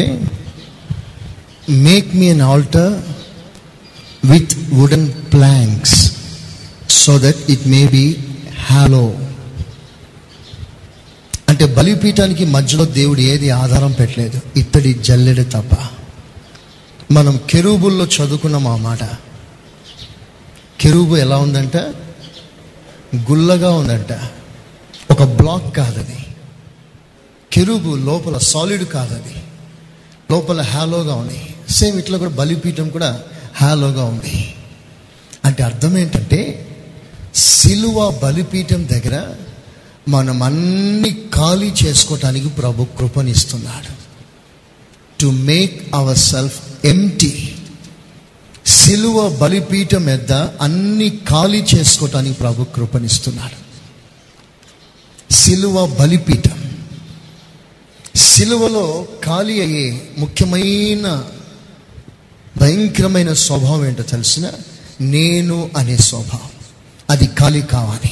Speaker 2: make me an altar with wooden planks so that it may be hollow అంటే బలిపీఠానికి మధ్యలో దేవుడు ఏది ఆధారం పెట్టలేదు ఇత్తడి జల్లెడ తప్ప మనం కెరూబుల్లో చదువుకున్నాం ఆ మాట కెరూబు ఎలా ఉందంట గుల్లగా ఉందంట ఒక బ్లాక్ కాదది కెరూబు లోపల సాలిడ్ కాదది లోపల హ్యాలోగా ఉంది సేమ్ ఇట్లా కూడా బలిపీఠం కూడా హ్యాలోగా ఉంది అంటే అర్థం ఏంటంటే సిలువ బలిపీఠం దగ్గర మనం అన్ని ఖాళీ చేసుకోవటానికి ప్రభు కృపనిస్తున్నాడు to make our self empty సిలువ బలిపీఠం మీద అన్ని ఖాళీ చేసుకోవటానికి ప్రభు కృపనిస్తున్నాడు సిలువ బలిపీఠం సిలువలో ఖాళీ అయ్యే ముఖ్యమైన భయంకరమైన స్వభావం ఏంటో తెలిసిన నేను అనే స్వభావం అది ఖాళీ కావాలి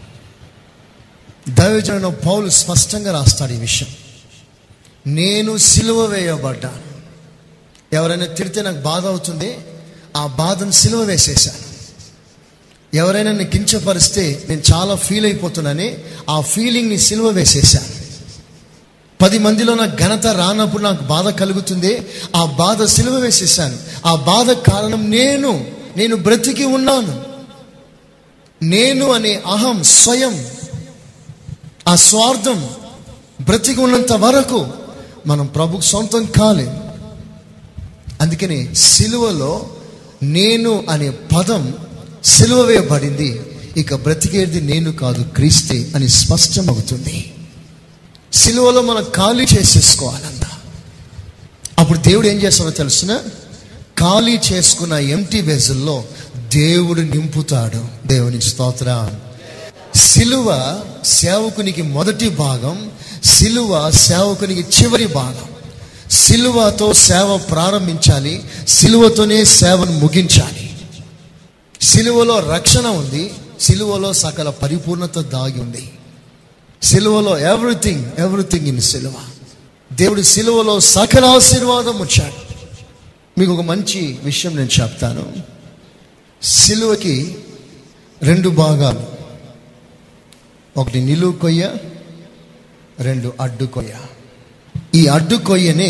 Speaker 2: దైవజన పౌలు స్పష్టంగా రాస్తాడు ఈ విషయం నేను సిలువ వేయబడ్డాను ఎవరైనా తిడితే నాకు బాధ అవుతుంది ఆ బాధను సిలువ వేసేసాను ఎవరైనా నన్ను కించపరిస్తే నేను చాలా ఫీల్ అయిపోతున్నానని ఆ ఫీలింగ్ని సిలువ వేసేసాను పది మందిలో నాకు ఘనత రానప్పుడు నాకు బాధ కలుగుతుంది ఆ బాధ సిలువ వేసేసాను ఆ బాధ కారణం నేను నేను బ్రతికి ఉన్నాను నేను అనే అహం స్వయం ఆ స్వార్థం బ్రతికి ఉన్నంత వరకు మనం ప్రభుకు సొంతం కాలే అందుకని సిలువలో నేను అనే పదం సిలువ వేయబడింది ఇక బ్రతికేది నేను కాదు క్రీస్తే అని స్పష్టమవుతుంది సిలువలో మనం ఖాళీ చేసేసుకోవాలన్న అప్పుడు దేవుడు ఏం చేస్తాడో తెలుసిన ఖాళీ చేసుకున్న ఎంటీ వెజల్లో దేవుడు నింపుతాడు దేవుని స్తోత్రం సిలువ సేవకునికి మొదటి భాగం సిలువ సేవకునికి చివరి భాగం సిలువతో సేవ ప్రారంభించాలి సిలువతోనే సేవను ముగించాలి సిలువలో రక్షణ ఉంది సిలువలో సకల పరిపూర్ణత దాగి ఉంది సిలువలో ఎవ్రీథింగ్ ఎవ్రీథింగ్ ఇన్ సిలువ దేవుడు సిలువలో సకల ఆశీర్వాదం వచ్చాడు మీకు ఒక మంచి విషయం నేను చెప్తాను సిలువకి రెండు భాగాలు ఒకటి నిలువు కొయ్య రెండు అడ్డు కొయ్య ఈ అడ్డు కొయ్యనే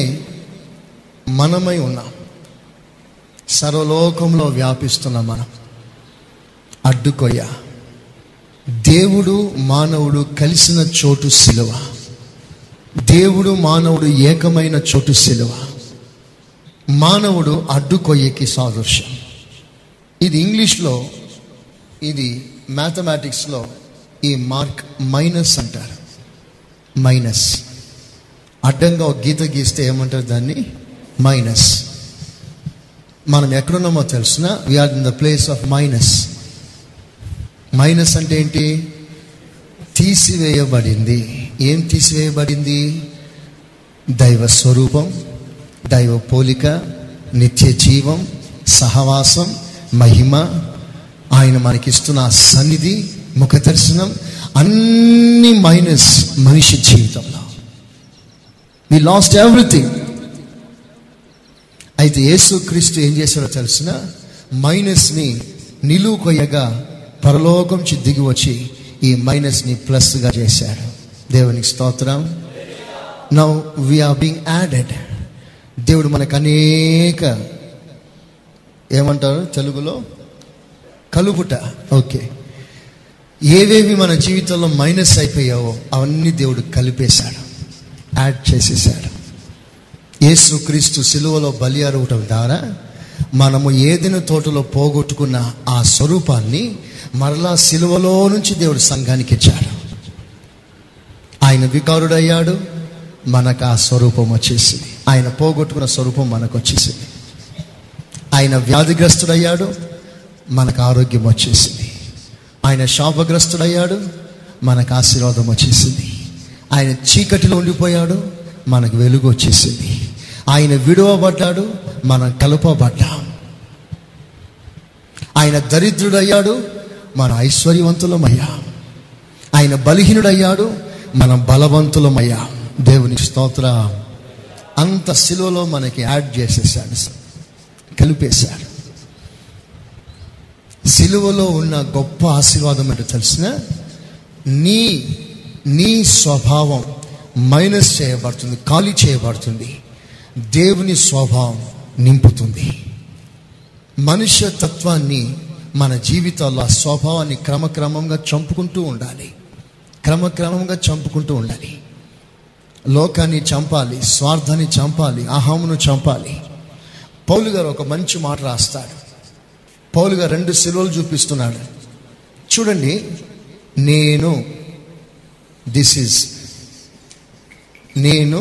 Speaker 2: మనమై ఉన్నాం సర్వలోకంలో వ్యాపిస్తున్న మనం అడ్డుకొయ్య దేవుడు మానవుడు కలిసిన చోటు సిలువ దేవుడు మానవుడు ఏకమైన చోటు సిలువ మానవుడు అడ్డుకొయ్యకి సాదృశ్యం ఇది ఇంగ్లీష్లో ఇది మ్యాథమెటిక్స్లో ఈ మార్క్ మైనస్ అంటారు మైనస్ అడ్డంగా ఒక గీత గీస్తే ఏమంటారు దాన్ని మైనస్ మనం ఎక్కడున్నామో తెలుసిన we're in the place of minus minus అంటే ఏంటి తీసివేయబడింది ఏం తీసివేయబడింది దైవ స్వరూపం దైవ పోలిక నిత్య జీవం సహవాసం మహిమ ఆయన మనకిస్తున్న ఆ సన్నిధి ముఖ దర్శనం అన్ని మైనస్ మనిషి జీవితంలో వి లాస్ట్ ఎవ్రీథింగ్ అయితే యేసుక్రీస్తు ఏం చేశాడో తెలిసిన మైనస్ని నిలువు కొయ్యగా పరలోకం నుంచి దిగి వచ్చి ఈ మైనస్ని ప్లస్గా చేశాడు దేవునికి స్తోత్రం నౌ వీఆర్ బీయింగ్ యాడెడ్ దేవుడు మనకు అనేక ఏమంటారు తెలుగులో కలుపుట ఓకే ఏవేవి మన జీవితంలో మైనస్ అయిపోయావో అవన్నీ దేవుడు కలిపేశాడు యాడ్ చేసేసాడు యేసుక్రీస్తు సిలువలో బలి అరవటం ద్వారా మనము ఏదైనా తోటలో పోగొట్టుకున్న ఆ స్వరూపాన్ని మరలా సిలువలో నుంచి దేవుడు సంఘానికి ఇచ్చాడు ఆయన వికారుడయ్యాడు మనకు ఆ స్వరూపం వచ్చేసింది ఆయన పోగొట్టుకున్న స్వరూపం మనకు వచ్చేసింది ఆయన వ్యాధిగ్రస్తుడయ్యాడు మనకు ఆరోగ్యం వచ్చేసింది ఆయన శాపగ్రస్తుడయ్యాడు మనకు ఆశీర్వాదం వచ్చేసింది ఆయన చీకటిలో ఉండిపోయాడు మనకు వెలుగు వచ్చేసింది ఆయన విడువబడ్డాడు మనం కలుపబడ్డాం ఆయన దరిద్రుడయ్యాడు మన ఐశ్వర్యవంతులమయ్యా ఆయన బలహీనుడయ్యాడు మనం బలవంతులమయ్యా దేవుని స్తోత్ర అంత శిలువలో మనకి యాడ్ చేసేసాడు కలిపేశాడు సిలువలో ఉన్న గొప్ప ఆశీర్వాదం ఏంటో తెలిసిన నీ నీ స్వభావం మైనస్ చేయబడుతుంది ఖాళీ చేయబడుతుంది దేవుని స్వభావం నింపుతుంది మనుష్య తత్వాన్ని మన జీవితాల్లో ఆ స్వభావాన్ని క్రమక్రమంగా చంపుకుంటూ ఉండాలి క్రమక్రమంగా చంపుకుంటూ ఉండాలి లోకాన్ని చంపాలి స్వార్థాన్ని చంపాలి అహమును చంపాలి పౌలు గారు ఒక మంచి మాట రాస్తాడు పౌలు గారు రెండు శిలువలు చూపిస్తున్నాడు చూడండి నేను దిస్ ఇస్ నేను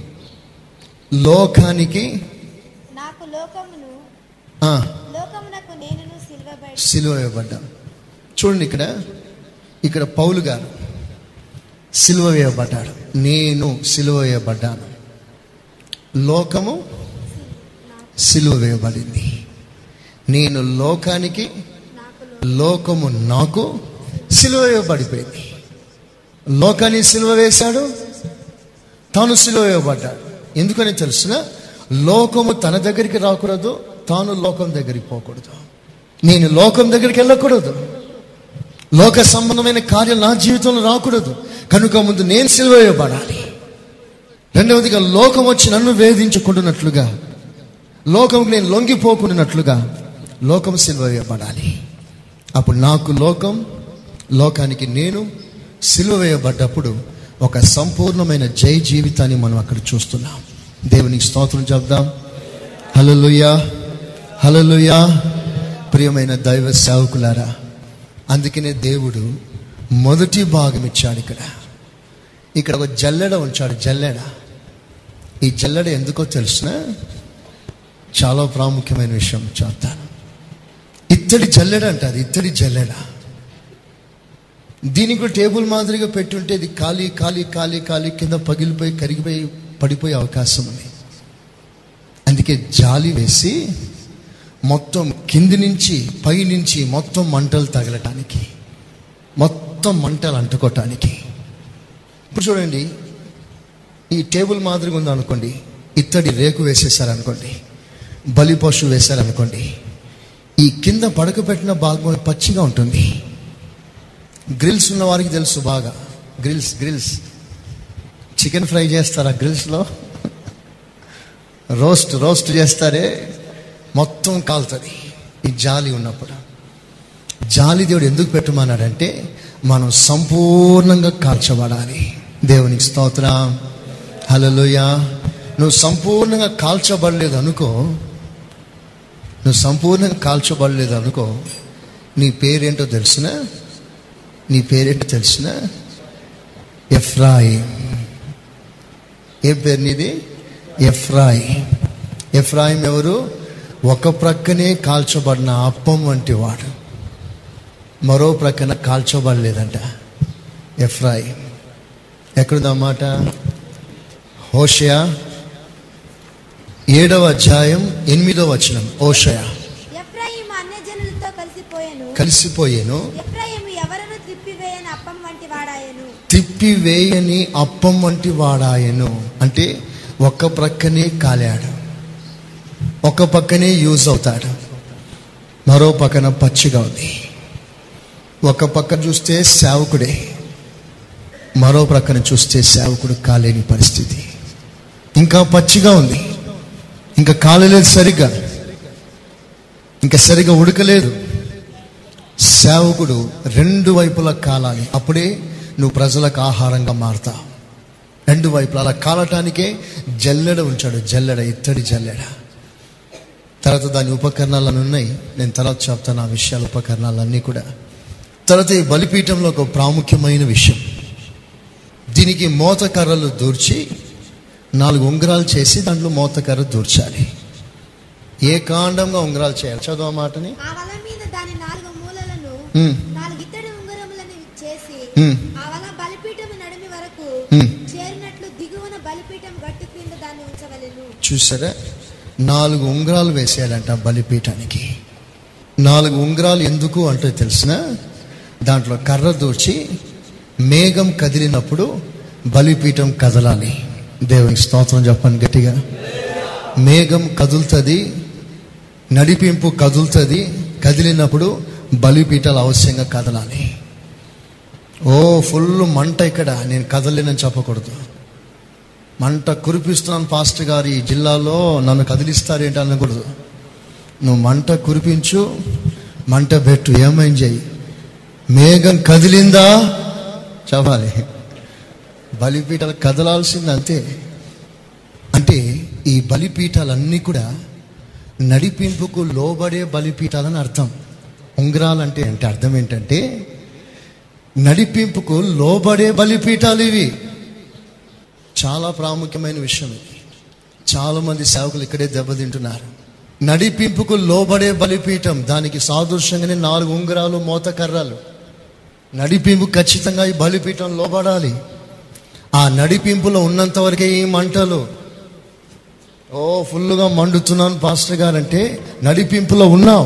Speaker 2: లోకానికి
Speaker 3: నాకు లోకమును
Speaker 2: ఆ,
Speaker 3: లోకమునకు నేనును సిల్వబడి
Speaker 2: సిలువ వేయబడ్డాను చూడండి ఇక్కడ ఇక్కడ పౌలు గారు సిలువ వేయబడ్డాడు నేను సిలువ వేయబడ్డాను లోకము సిలువ వేయబడింది నేను లోకానికి
Speaker 3: నాకు
Speaker 2: లోకము నాకు సిలువ వేయబడిపోయింది లోకాన్ని సిలువ వేశాడు తాను సిలువ వేయబడ్డాడు ఎందుకని తెలుసిన లోకము తన దగ్గరికి రాకూడదు తాను లోకం దగ్గరికి పోకూడదు నేను లోకం దగ్గరికి వెళ్ళకూడదు లోక సంబంధమైన కార్యం నా జీవితంలో రాకూడదు కనుక ముందు నేను సిలువ వేయబడాలి రెండవదిగా లోకం వచ్చి నన్ను వేధించుకుంటున్నట్లుగా లోకంకి నేను లొంగిపోకుండానట్లుగా లోకం సిలువ వేయబడాలి అప్పుడు నాకు లోకం లోకానికి నేను సిలువ వేయబడ్డప్పుడు ఒక సంపూర్ణమైన జై జీవితాన్ని మనం అక్కడ చూస్తున్నాం దేవునికి స్తోత్రం చెప్దాం హలలుయా హలలుయా ప్రియమైన దైవ సేవకులారా అందుకనే దేవుడు మొదటి భాగం ఇచ్చాడు ఇక్కడ ఇక్కడ ఒక జల్లెడ ఉంచాడు జల్లెడ ఈ జల్లెడ ఎందుకో తెలిసిన చాలా ప్రాముఖ్యమైన విషయం చెప్తాను ఇత్తడి జల్లెడ అంటారు ఇత్తడి జల్లెడ దీనికి కూడా టేబుల్ మాదిరిగా పెట్టుంటే ఇది ఖాళీ ఖాళీ ఖాళీ ఖాళీ కింద పగిలిపోయి కరిగిపోయి పడిపోయే అవకాశం ఉంది అందుకే జాలి వేసి మొత్తం కింది నుంచి పై నుంచి మొత్తం మంటలు తగలటానికి మొత్తం మంటలు అంటుకోవటానికి ఇప్పుడు చూడండి ఈ టేబుల్ మాదిరిగా ఉందనుకోండి ఇత్తడి రేకు వేసేసారనుకోండి బలి పశువు వేశారనుకోండి ఈ కింద పడక పెట్టిన భాగం పచ్చిగా ఉంటుంది గ్రిల్స్ ఉన్న వారికి తెలుసు బాగా గ్రిల్స్ గ్రిల్స్ చికెన్ ఫ్రై చేస్తారా గ్రిల్స్లో రోస్ట్ రోస్ట్ చేస్తారే మొత్తం కాలుతుంది ఈ జాలి ఉన్నప్పుడు జాలి దేవుడు ఎందుకు పెట్టమన్నాడంటే మనం సంపూర్ణంగా కాల్చబడాలి దేవునికి స్తోత్రం హల్లెలూయ నువ్వు సంపూర్ణంగా కాల్చబడలేదు అనుకో నువ్వు సంపూర్ణంగా కాల్చబడలేదు అనుకో నీ పేరేంటో తెలుసునా నీ పేరేంటో తెలుసునా ఎఫ్రాయిం ఏం పేరు నీది ఎఫ్రాయిం ఎఫ్రాయిం ఎవరు ఒక ప్రక్కనే కాల్చబడిన అప్పం వంటి వాడు మరో ప్రక్కన కాల్చబడలేదంట ఎఫ్రాయిం ఎక్కడుందన్నమాట హోషయా ఏడవ అధ్యాయం ఎనిమిదవ వచనం ఓషయా
Speaker 3: ఎఫ్రాయిం అన్యజనులతో కలిసిపోయాను
Speaker 2: కలిసిపోయాను
Speaker 3: ఎఫ్రాయిం ఎవరను త్రిప్పివేయని అప్పం వంటి వాడాయను
Speaker 2: తిప్పివేయని అప్పం వంటి వాడాయను అంటే ఒక్క ప్రక్కనే కాలాడు ఒక పక్కనే యూజ్ అవుతాడు మరో పక్కన పచ్చిగా ఉంది ఒక పక్కన చూస్తే సేవకుడే మరో ప్రక్కన చూస్తే సేవకుడు కాలేని పరిస్థితి ఇంకా పచ్చిగా ఉంది ఇంకా కాలలేదు సరిగ్గా ఇంకా సరిగ్గా ఉడకలేదు సేవకుడు రెండు వైపులా కాలాలి అప్పుడే నువ్వు ప్రజలకు ఆహారంగా మారుతావు రెండు వైపులా అలా కాలటానికే జల్లెడ ఉంచాడు జల్లెడ ఇత్తడి జల్లెడ తర్వాత దాని ఉపకరణాలు ఉన్నాయి నేను తర్వాత చెప్తాను ఆ విషయాల ఉపకరణాలన్నీ కూడా తర్వాత ఈ బలిపీఠంలో ఒక ప్రాముఖ్యమైన విషయం దీనికి మోతకర్రలు దూర్చి నాలుగు ఉంగరాలు చేసి దాంట్లో మోతకర్ర దూర్చాలి ఏ కాండంగా ఉంగరాలు చేయాలి చదువు ఆ మాటని
Speaker 3: ఆ వల మీద దాని నాలుగు మూలలను
Speaker 2: ఉమ్,
Speaker 3: నాలుగు ఇత్తడి ఉంగరములను చేసి
Speaker 2: ఉమ్,
Speaker 3: ఆ వల బలిపీఠం నడిమి వరకు
Speaker 2: ఉమ్.
Speaker 3: చేరినట్లు దిగువన బలిపీఠం గట్టు క్రింద దాన్ని ఉంచవలెను
Speaker 2: చూసారా నాలుగు ఉంగరాలు వేసేయాలంట బలిపీఠానికి నాలుగు ఉంగరాలు ఎందుకు అంటే తెలిసిన దాంట్లో కర్ర దూర్చి మేఘం కదిలినప్పుడు బలిపీఠం కదలాలి దేవునికి స్తోత్రం చెప్పండి గట్టిగా మేఘం కదులుతుంది నడిపింపు కదులుతుంది కదిలినప్పుడు బలిపీఠాలు అవశ్యంగా కదలాలి ఓ ఫుల్ మంట ఇక్కడ నేను కదలేనని చెప్పకూడదు మంట కురిపిస్తున్నాను పాస్టర్ గారు ఈ జిల్లాలో నన్ను కదిలిస్తారేంటి అనకూడదు నువ్వు మంట కురిపించు మంట పెట్టు ఏమైంది చెయ్యి మేఘం కదిలిందా చెప్పాలి బలిపీఠాలు కదలాల్సింది అంతే అంటే ఈ బలిపీఠాలన్నీ కూడా నడిపింపుకు లోబడే బలిపీఠాలని అర్థం ఉంగరాలంటే అంటే అర్థం ఏంటంటే నడిపింపుకు లోబడే బలిపీఠాలు ఇవి చాలా ప్రాముఖ్యమైన విషయం ఇది చాలా మంది సేవకులు ఇక్కడే దెబ్బతింటున్నారు నడిపింపుకు లోబడే బలిపీఠం దానికి సాదృశ్యంగానే నాలుగు ఉంగరాలు మోతకర్రాలు నడిపింపు ఖచ్చితంగా ఈ బలిపీఠం లోబడాలి ఆ నడిపింపులో ఉన్నంత వరకే ఈ మంటలు ఓ ఫుల్గా మండుతున్నాను పాస్టర్ గారంటే నడిపింపులో ఉన్నావు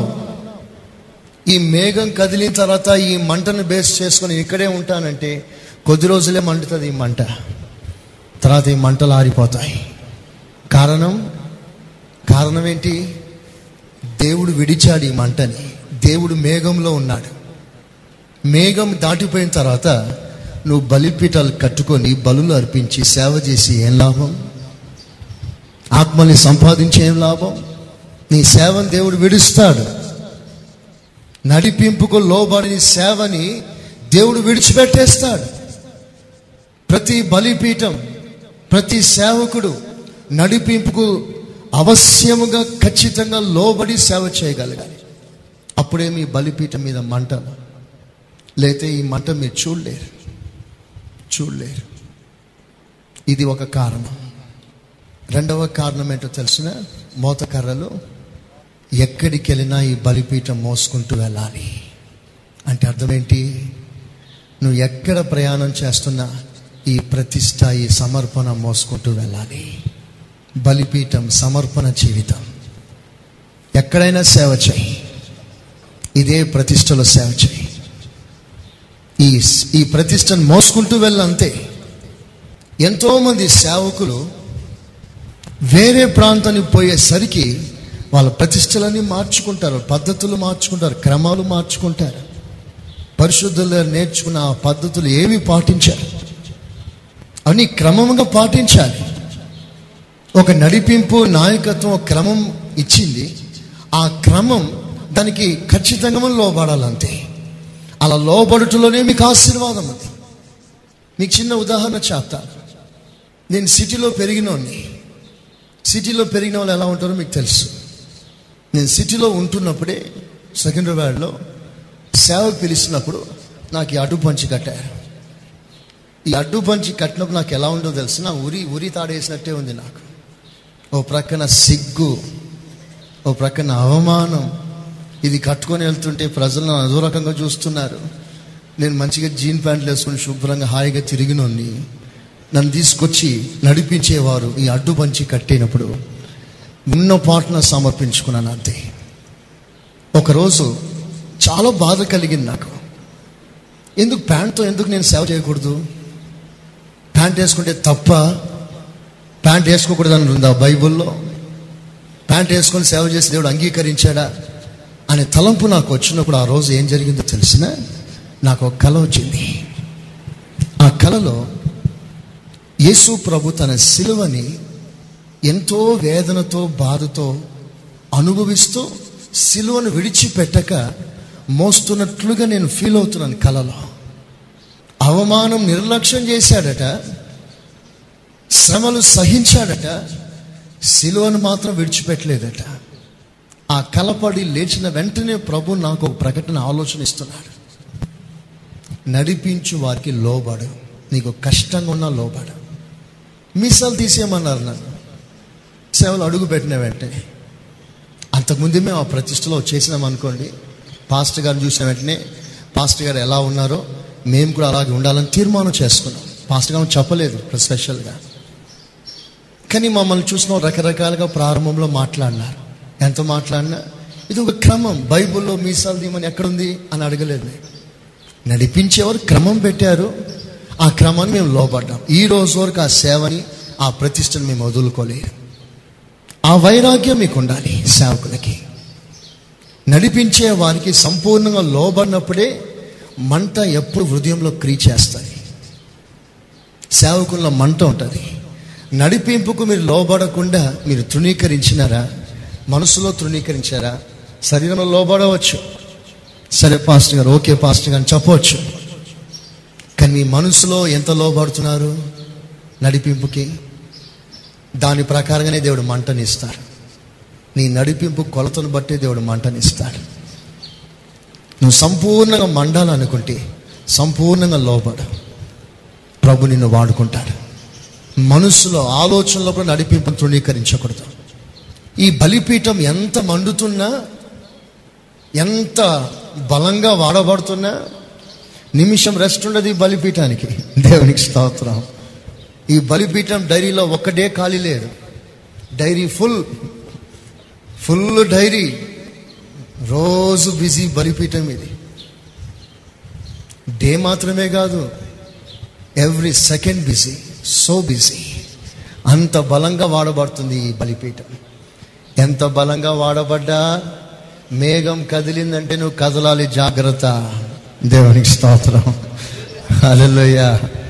Speaker 2: ఈ మేఘం కదిలిన తర్వాత ఈ మంటను బేస్ చేసుకొని ఇక్కడే ఉంటానంటే కొద్ది రోజులే మండుతుంది ఈ మంట తర్వాత ఈ మంటలు ఆరిపోతాయి కారణం కారణం ఏంటి దేవుడు విడిచాడు ఈ మంటని దేవుడు మేఘంలో ఉన్నాడు మేఘం దాటిపోయిన తర్వాత నువ్వు బలిపీఠాలు కట్టుకొని బలులు అర్పించి సేవ చేసి ఏం లాభం ఆత్మని సంపాదించి ఏం లాభం నీ సేవను దేవుడు విడుస్తాడు నడిపింపుకు లోబడిన సేవని దేవుడు విడిచిపెట్టేస్తాడు ప్రతి బలిపీఠం ప్రతి సేవకుడు నడిపింపుకు అవశ్యముగా ఖచ్చితంగా లోబడి సేవ చేయగలగాలి అప్పుడే మీ బలిపీఠం మీద మంట లేతే ఈ మంట మీరు చూడలేరు చూడలేరు ఇది ఒక కారణం రెండవ కారణం ఏంటో తెలిసిన మోతకర్రలు ఎక్కడికి వెళ్ళినా ఈ బలిపీఠం మోసుకుంటూ వెళ్ళాలి అంటే అర్థం ఏంటి నువ్వు ఎక్కడ ప్రయాణం చేస్తున్నా ఈ ప్రతిష్ట ఈ సమర్పణ మోసుకుంటూ వెళ్ళాలి బలిపీఠం సమర్పణ జీవితం ఎక్కడైనా సేవ చేయి ఇదే ప్రతిష్టలో సేవ చేయి ఈ ఈ ప్రతిష్టను మోసుకుంటూ వెళ్ళంతే ఎంతోమంది సేవకులు వేరే ప్రాంతానికి పోయేసరికి వాళ్ళ ప్రతిష్టలన్నీ మార్చుకుంటారు పద్ధతులు మార్చుకుంటారు క్రమాలు మార్చుకుంటారు పరిశుద్ధులు నేర్చుకున్న ఆ పద్ధతులు ఏవి పాటించారు అన్ని క్రమంగా పాటించాలి ఒక నడిపింపు నాయకత్వం ఒక క్రమం ఇచ్చింది ఆ క్రమం దానికి ఖచ్చితంగా లోబడాలంతే అలా లోబడుటలోనే మీకు ఆశీర్వాదం ఉంది మీకు చిన్న ఉదాహరణ చెప్తా నేను సిటీలో పెరిగినోడిని సిటీలో పెరిగిన వాళ్ళు ఎలా ఉంటారో మీకు తెలుసు నేను సిటీలో ఉంటున్నప్పుడే సెకండ్రాబాద్లో సేవకు పిలిచినప్పుడు నాకు ఈ అడ్డు పంచి కట్టారు ఈ అడ్డు పంచి కట్టినప్పుడు నాకు ఎలా ఉందో తెలుసు నా ఉరి ఉరి తాడేసినట్టే ఉంది నాకు ఓ ప్రక్కన సిగ్గు ఓ ప్రక్కన అవమానం ఇది కట్టుకొని వెళ్తుంటే ప్రజలు నన్ను అదో రకంగా చూస్తున్నారు నేను మంచిగా జీన్ ప్యాంట్లు వేసుకొని శుభ్రంగా హాయిగా తిరిగినోని నన్ను తీసుకొచ్చి నడిపించేవారు ఈ అడ్డు పంచి కట్టినప్పుడు ఉన్న పాటన సమర్పించుకున్నాను అంతే ఒకరోజు చాలా బాధ కలిగింది నాకు ఎందుకు ప్యాంట్తో ఎందుకు నేను సేవ చేయకూడదు ప్యాంట్ వేసుకుంటే తప్ప ప్యాంట్ వేసుకోకూడదని ఉందా బైబిల్లో ప్యాంట్ వేసుకొని సేవ చేసి దేవుడు అంగీకరించాడా అనే తలంపు నాకు వచ్చినప్పుడు ఆ రోజు ఏం జరిగిందో తెలిసిన నాకు ఒక కళ వచ్చింది ఆ కళలో యేసు ప్రభు తన సిలువని ఎంతో వేదనతో బాధతో అనుభవిస్తూ సిలువను విడిచిపెట్టక మోస్తున్నట్లుగా నేను ఫీల్ అవుతున్నాను కలలో అవమానం నిర్లక్ష్యం చేశాడట శ్రమలు సహించాడట సిలువను మాత్రం విడిచిపెట్టలేదట ఆ కలపడి లేచిన వెంటనే ప్రభు నాకు ఒక ప్రకటన ఆలోచన ఇస్తున్నాడు నడిపించు వారికి లోబడు నీకు కష్టంగా ఉన్న లోబడు మీసాలు తీసేయమన్నారు నన్ను సేవలు అడుగు పెట్టిన వెంటనే అంతకుముందే మేము ఆ ప్రతిష్టలో చేసినాం అనుకోండి పాస్టర్ గారిని చూసిన వెంటనే పాస్టర్ గారు ఎలా ఉన్నారో మేము కూడా అలాగే ఉండాలని తీర్మానం చేసుకున్నాం పాస్టర్ గారు చెప్పలేదు స్పెషల్గా కానీ మమ్మల్ని చూసిన రకరకాలుగా ప్రారంభంలో మాట్లాడినారు ఎంత మాట్లాడినా ఇది ఒక క్రమం బైబిల్లో మీసాలు దీమని ఎక్కడుంది అని అడగలేదు నేను. నడిపించేవారు క్రమం పెట్టారు ఆ క్రమాన్ని మేము లోపడ్డాం ఈ రోజు వరకు ఆ సేవని ఆ ప్రతిష్టను మేము వదులుకోలేదు ఆ వైరాగ్యం మీకు ఉండాలి సేవకులకి నడిపించే వారికి సంపూర్ణంగా లోబడినప్పుడే మంట ఎప్పుడు హృదయంలో క్రీ చేస్తుంది సేవకుల్లో మంట ఉంటుంది నడిపింపుకు మీరు లోబడకుండా మీరు తృణీకరించినారా మనసులో తృణీకరించారా శరీరంలో లోబడవచ్చు సరే పాస్టర్ గారు ఓకే పాస్టర్ గారు అని చెప్పవచ్చు కానీ మీ మనసులో ఎంత లోబడుతున్నారు నడిపింపుకి దాని ప్రకారంగానే దేవుడు మంటనిస్తాడు నీ నడిపింపు కొలతను బట్టే దేవుడు మంటనిస్తాడు నువ్వు సంపూర్ణంగా మండాలనుకుంటే సంపూర్ణంగా లోబడు ప్రభు నిన్ను వాడుకుంటాడు మనసులో ఆలోచనలో కూడా నడిపింపు తృణీకరించకూడదు ఈ బలిపీఠం ఎంత మండుతున్నా ఎంత బలంగా వాడబడుతున్నా నిమిషం రెస్ట్ ఉండదు ఈ బలిపీఠానికి దేవునికి స్తోత్రం ఈ బలిపీఠం డైరీలో ఒక్కడే ఖాళీ లేదు డైరీ ఫుల్ ఫుల్ డైరీ రోజు బిజీ బలిపీఠం ఇది డే మాత్రమే కాదు every second busy so busy అంత బలంగా వాడబడుతుంది ఈ బలిపీఠం ఎంత బలంగా వాడబడ్డా మేఘం కదిలిందంటే నువ్వు కదలాలి జాగ్రత్త దేవునికి స్తోత్రం హల్లెలూయా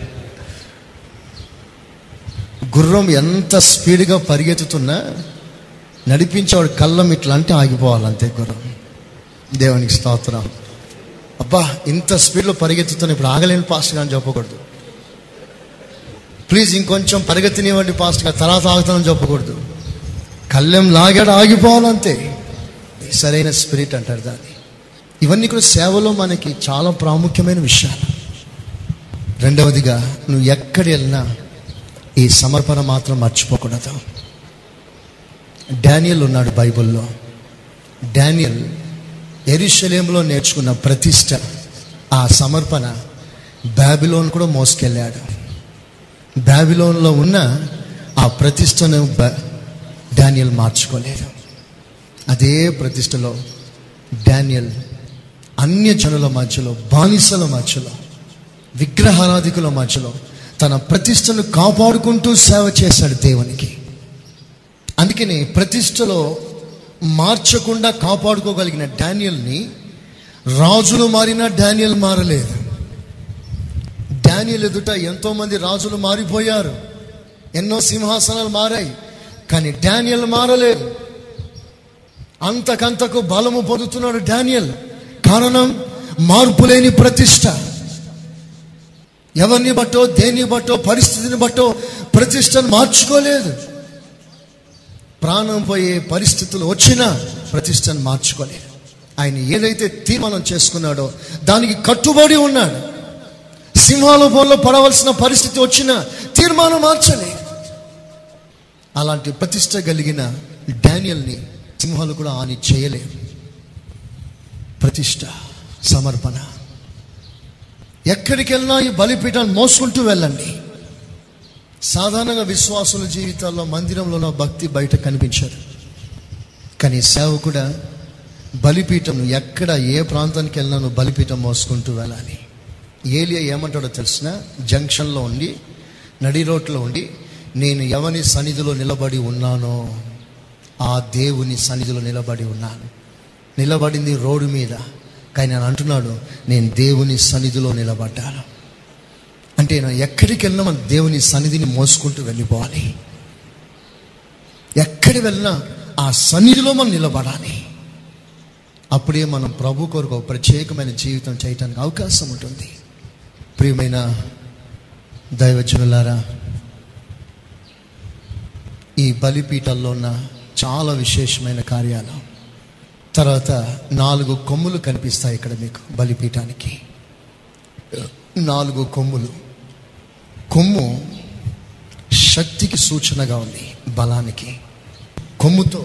Speaker 2: గుర్రం ఎంత స్పీడ్గా పరిగెత్తుతున్నా నడిపించేవాడు కళ్ళం ఇట్లా అంటే ఆగిపోవాలి అంతే గుర్రం దేవునికి స్తోత్రం అబ్బా ఇంత స్పీడ్లో పరిగెత్తుతున్నా ఇప్పుడు ఆగలేని పాస్ట్ అని చెప్పకూడదు ప్లీజ్ ఇంకొంచెం పరిగెత్తినివ్వండి పాస్ట్ గా తర్వాత ఆగుతానని చెప్పకూడదు కళ్ళెం లాగాడు ఆగిపోవాలంతే ఇది సరైన స్పిరిట్ అంటారు దాన్ని ఇవన్నీ కూడా సేవలో మనకి చాలా ప్రాముఖ్యమైన విషయాలు రెండవదిగా నువ్వు ఎక్కడ వెళ్ళినా ఈ సమర్పణ మాత్రం మర్చిపోకూడదు డానియల్ ఉన్నాడు బైబిల్లో డానియల్ ఎరుషలేంలో నేర్చుకున్న ప్రతిష్ట ఆ సమర్పణ బాబిలోన్ కూడా మోసుకెళ్ళాడు బాబిలోన్లో ఉన్న ఆ ప్రతిష్టను బ- డానియల్ మార్చుకోలేదు అదే ప్రతిష్టలో డానియల్ అన్య జనుల మధ్యలో బానిసల మధ్యలో విగ్రహారాధికుల మధ్యలో తన ప్రతిష్టను కాపాడుకుంటూ సేవ చేశాడు దేవునికి అందుకని ప్రతిష్టలో మార్చకుండా కాపాడుకోగలిగిన డానియల్ని రాజులు మారినా డానియల్ మారలేదు డానియల్ ఎదుట ఎంతో మంది రాజులు మారిపోయారు ఎన్నో సింహాసనాలు మారాయి కానీ డానియల్ మారలేదు అంతకంతకు బలము పొందుతున్నాడు డానియల్ కారణం మార్పులేని ప్రతిష్ట ఎవరిని బట్టో దేన్ని బట్టో పరిస్థితిని బట్టో ప్రతిష్టను మార్చుకోలేదు ప్రాణం పోయే పరిస్థితులు వచ్చినా ప్రతిష్టను మార్చుకోలేదు ఆయన ఏదైతే తీర్మానం చేసుకున్నాడో దానికి కట్టుబడి ఉన్నాడు సింహాల బోన్లో పడవలసిన పరిస్థితి వచ్చినా తీర్మానం మార్చలేదు అలాంటి ప్రతిష్ట కలిగిన డానియల్ని సింహాలు కూడా ఆని చేయలేవు ప్రతిష్ట సమర్పణ ఎక్కడికి వెళ్ళినా ఈ బలిపీఠాన్ని మోసుకుంటూ వెళ్ళండి సాధారణంగా విశ్వాసుల జీవితాల్లో మందిరంలో ఉన్న భక్తి బయట కనిపించదు కానీ సేవకుడ బలిపీఠం ఎక్కడ ఏ ప్రాంతానికి వెళ్ళినా నువ్వు బలిపీఠం మోసుకుంటూ వెళ్ళాలి ఏలియా ఏమంటాడో తెలిసిన జంక్షన్లో ఉండి నడి రోడ్లో ఉండి నేను ఎవని సన్నిధిలో నిలబడి ఉన్నానో ఆ దేవుని సన్నిధిలో నిలబడి ఉన్నాను నిలబడింది రోడ్డు మీద కానీ ఆయన అంటున్నాడు నేను దేవుని సన్నిధిలో నిలబడ్డాను అంటే నేను ఎక్కడికి వెళ్ళినా మన దేవుని సన్నిధిని మోసుకుంటూ వెళ్ళిపోవాలి ఎక్కడి వెళ్ళినా ఆ సన్నిధిలో మనం నిలబడాలి అప్పుడే మనం ప్రభు కొరకు ఒక ప్రత్యేకమైన జీవితం చేయటానికి అవకాశం ఉంటుంది ప్రియమైన దైవజనులారా ఈ బలిపీఠాల్లో ఉన్న చాలా విశేషమైన కార్యాలు తర్వాత నాలుగు కొమ్ములు కనిపిస్తాయి ఇక్కడ మీకు బలిపీఠానికి నాలుగు కొమ్ములు కొమ్ము శక్తికి సూచనగా ఉంది బలానికి కొమ్ముతో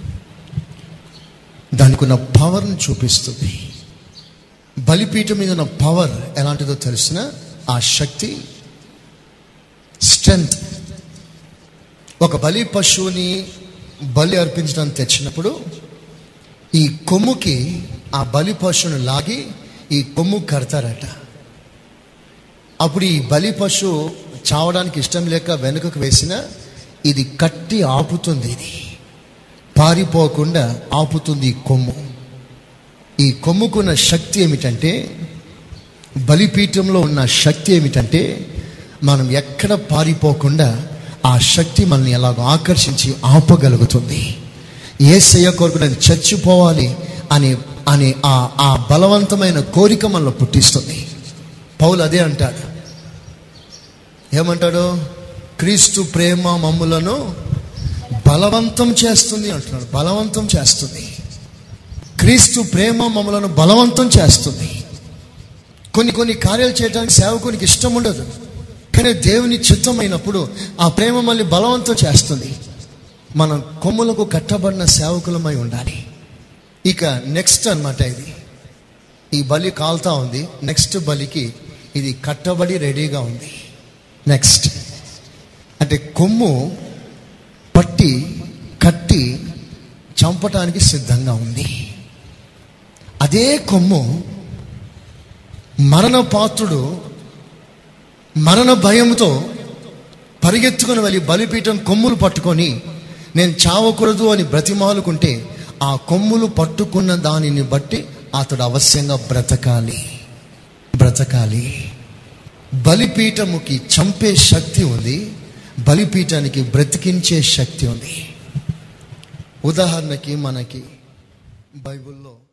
Speaker 2: దానికి ఉన్న పవర్ని చూపిస్తుంది బలిపీఠం మీద ఉన్న పవర్ ఎలాంటిదో తెలిసిన ఆ శక్తి స్ట్రెంగ్త్ ఒక బలి పశువుని బలి అర్పించడానికి తెచ్చినప్పుడు ఈ కొమ్ముకి ఆ బలి పశువుని లాగి ఈ కొమ్ము కడతారట అప్పుడు ఈ బలి పశువు చావడానికి ఇష్టం లేక వెనుకకు వేసిన ఇది కట్టి ఆపుతుంది ఇది పారిపోకుండా ఆపుతుంది ఈ కొమ్ము ఈ కొమ్ముకున్న శక్తి ఏమిటంటే బలిపీఠంలో ఉన్న శక్తి ఏమిటంటే మనం ఎక్కడ పారిపోకుండా ఆ శక్తి మనల్ని ఎలాగో ఆకర్షించి ఆపగలుగుతుంది ఏసయ్య కొరకు నేను చచ్చిపోవాలి అనే అనే ఆ ఆ బలవంతమైన కోరిక మనలో పుట్టిస్తుంది పౌలు అదే అంటాడు ఏమంటాడు క్రీస్తు ప్రేమ మమ్ములను బలవంతం చేస్తుంది అంటున్నాడు బలవంతం చేస్తుంది క్రీస్తు ప్రేమ మమ్మలను బలవంతం చేస్తుంది కొన్ని కొన్ని కార్యాలు చేయడానికి సేవకునికి ఇష్టం ఉండదు కానీ దేవుని చిత్తమైనప్పుడు ఆ ప్రేమ మళ్ళీ బలవంతం చేస్తుంది మనం కొమ్ములకు కట్టబడిన సేవకులమై ఉండాలి ఇక నెక్స్ట్ అన్నమాట ఇది ఈ బలి కాలుతా ఉంది నెక్స్ట్ బలికి ఇది కట్టబడి రెడీగా ఉంది నెక్స్ట్ అంటే కొమ్ము పట్టి కట్టి చంపటానికి సిద్ధంగా ఉంది అదే కొమ్ము మరణ పాత్రుడు మరణ భయంతో పరిగెత్తుకుని వెళ్ళి బలిపీఠం కొమ్ములు పట్టుకొని నేను చావకూడదు అని బ్రతిమాలుకుంటే ఆ కొమ్ములు పట్టుకున్న దానిని బట్టి అతడు అవశ్యంగా బ్రతకాలి బ్రతకాలి బలిపీఠముకి చంపే శక్తి ఉంది బలిపీఠానికి బ్రతికించే శక్తి ఉంది ఉదాహరణకి మనకి బైబిల్లో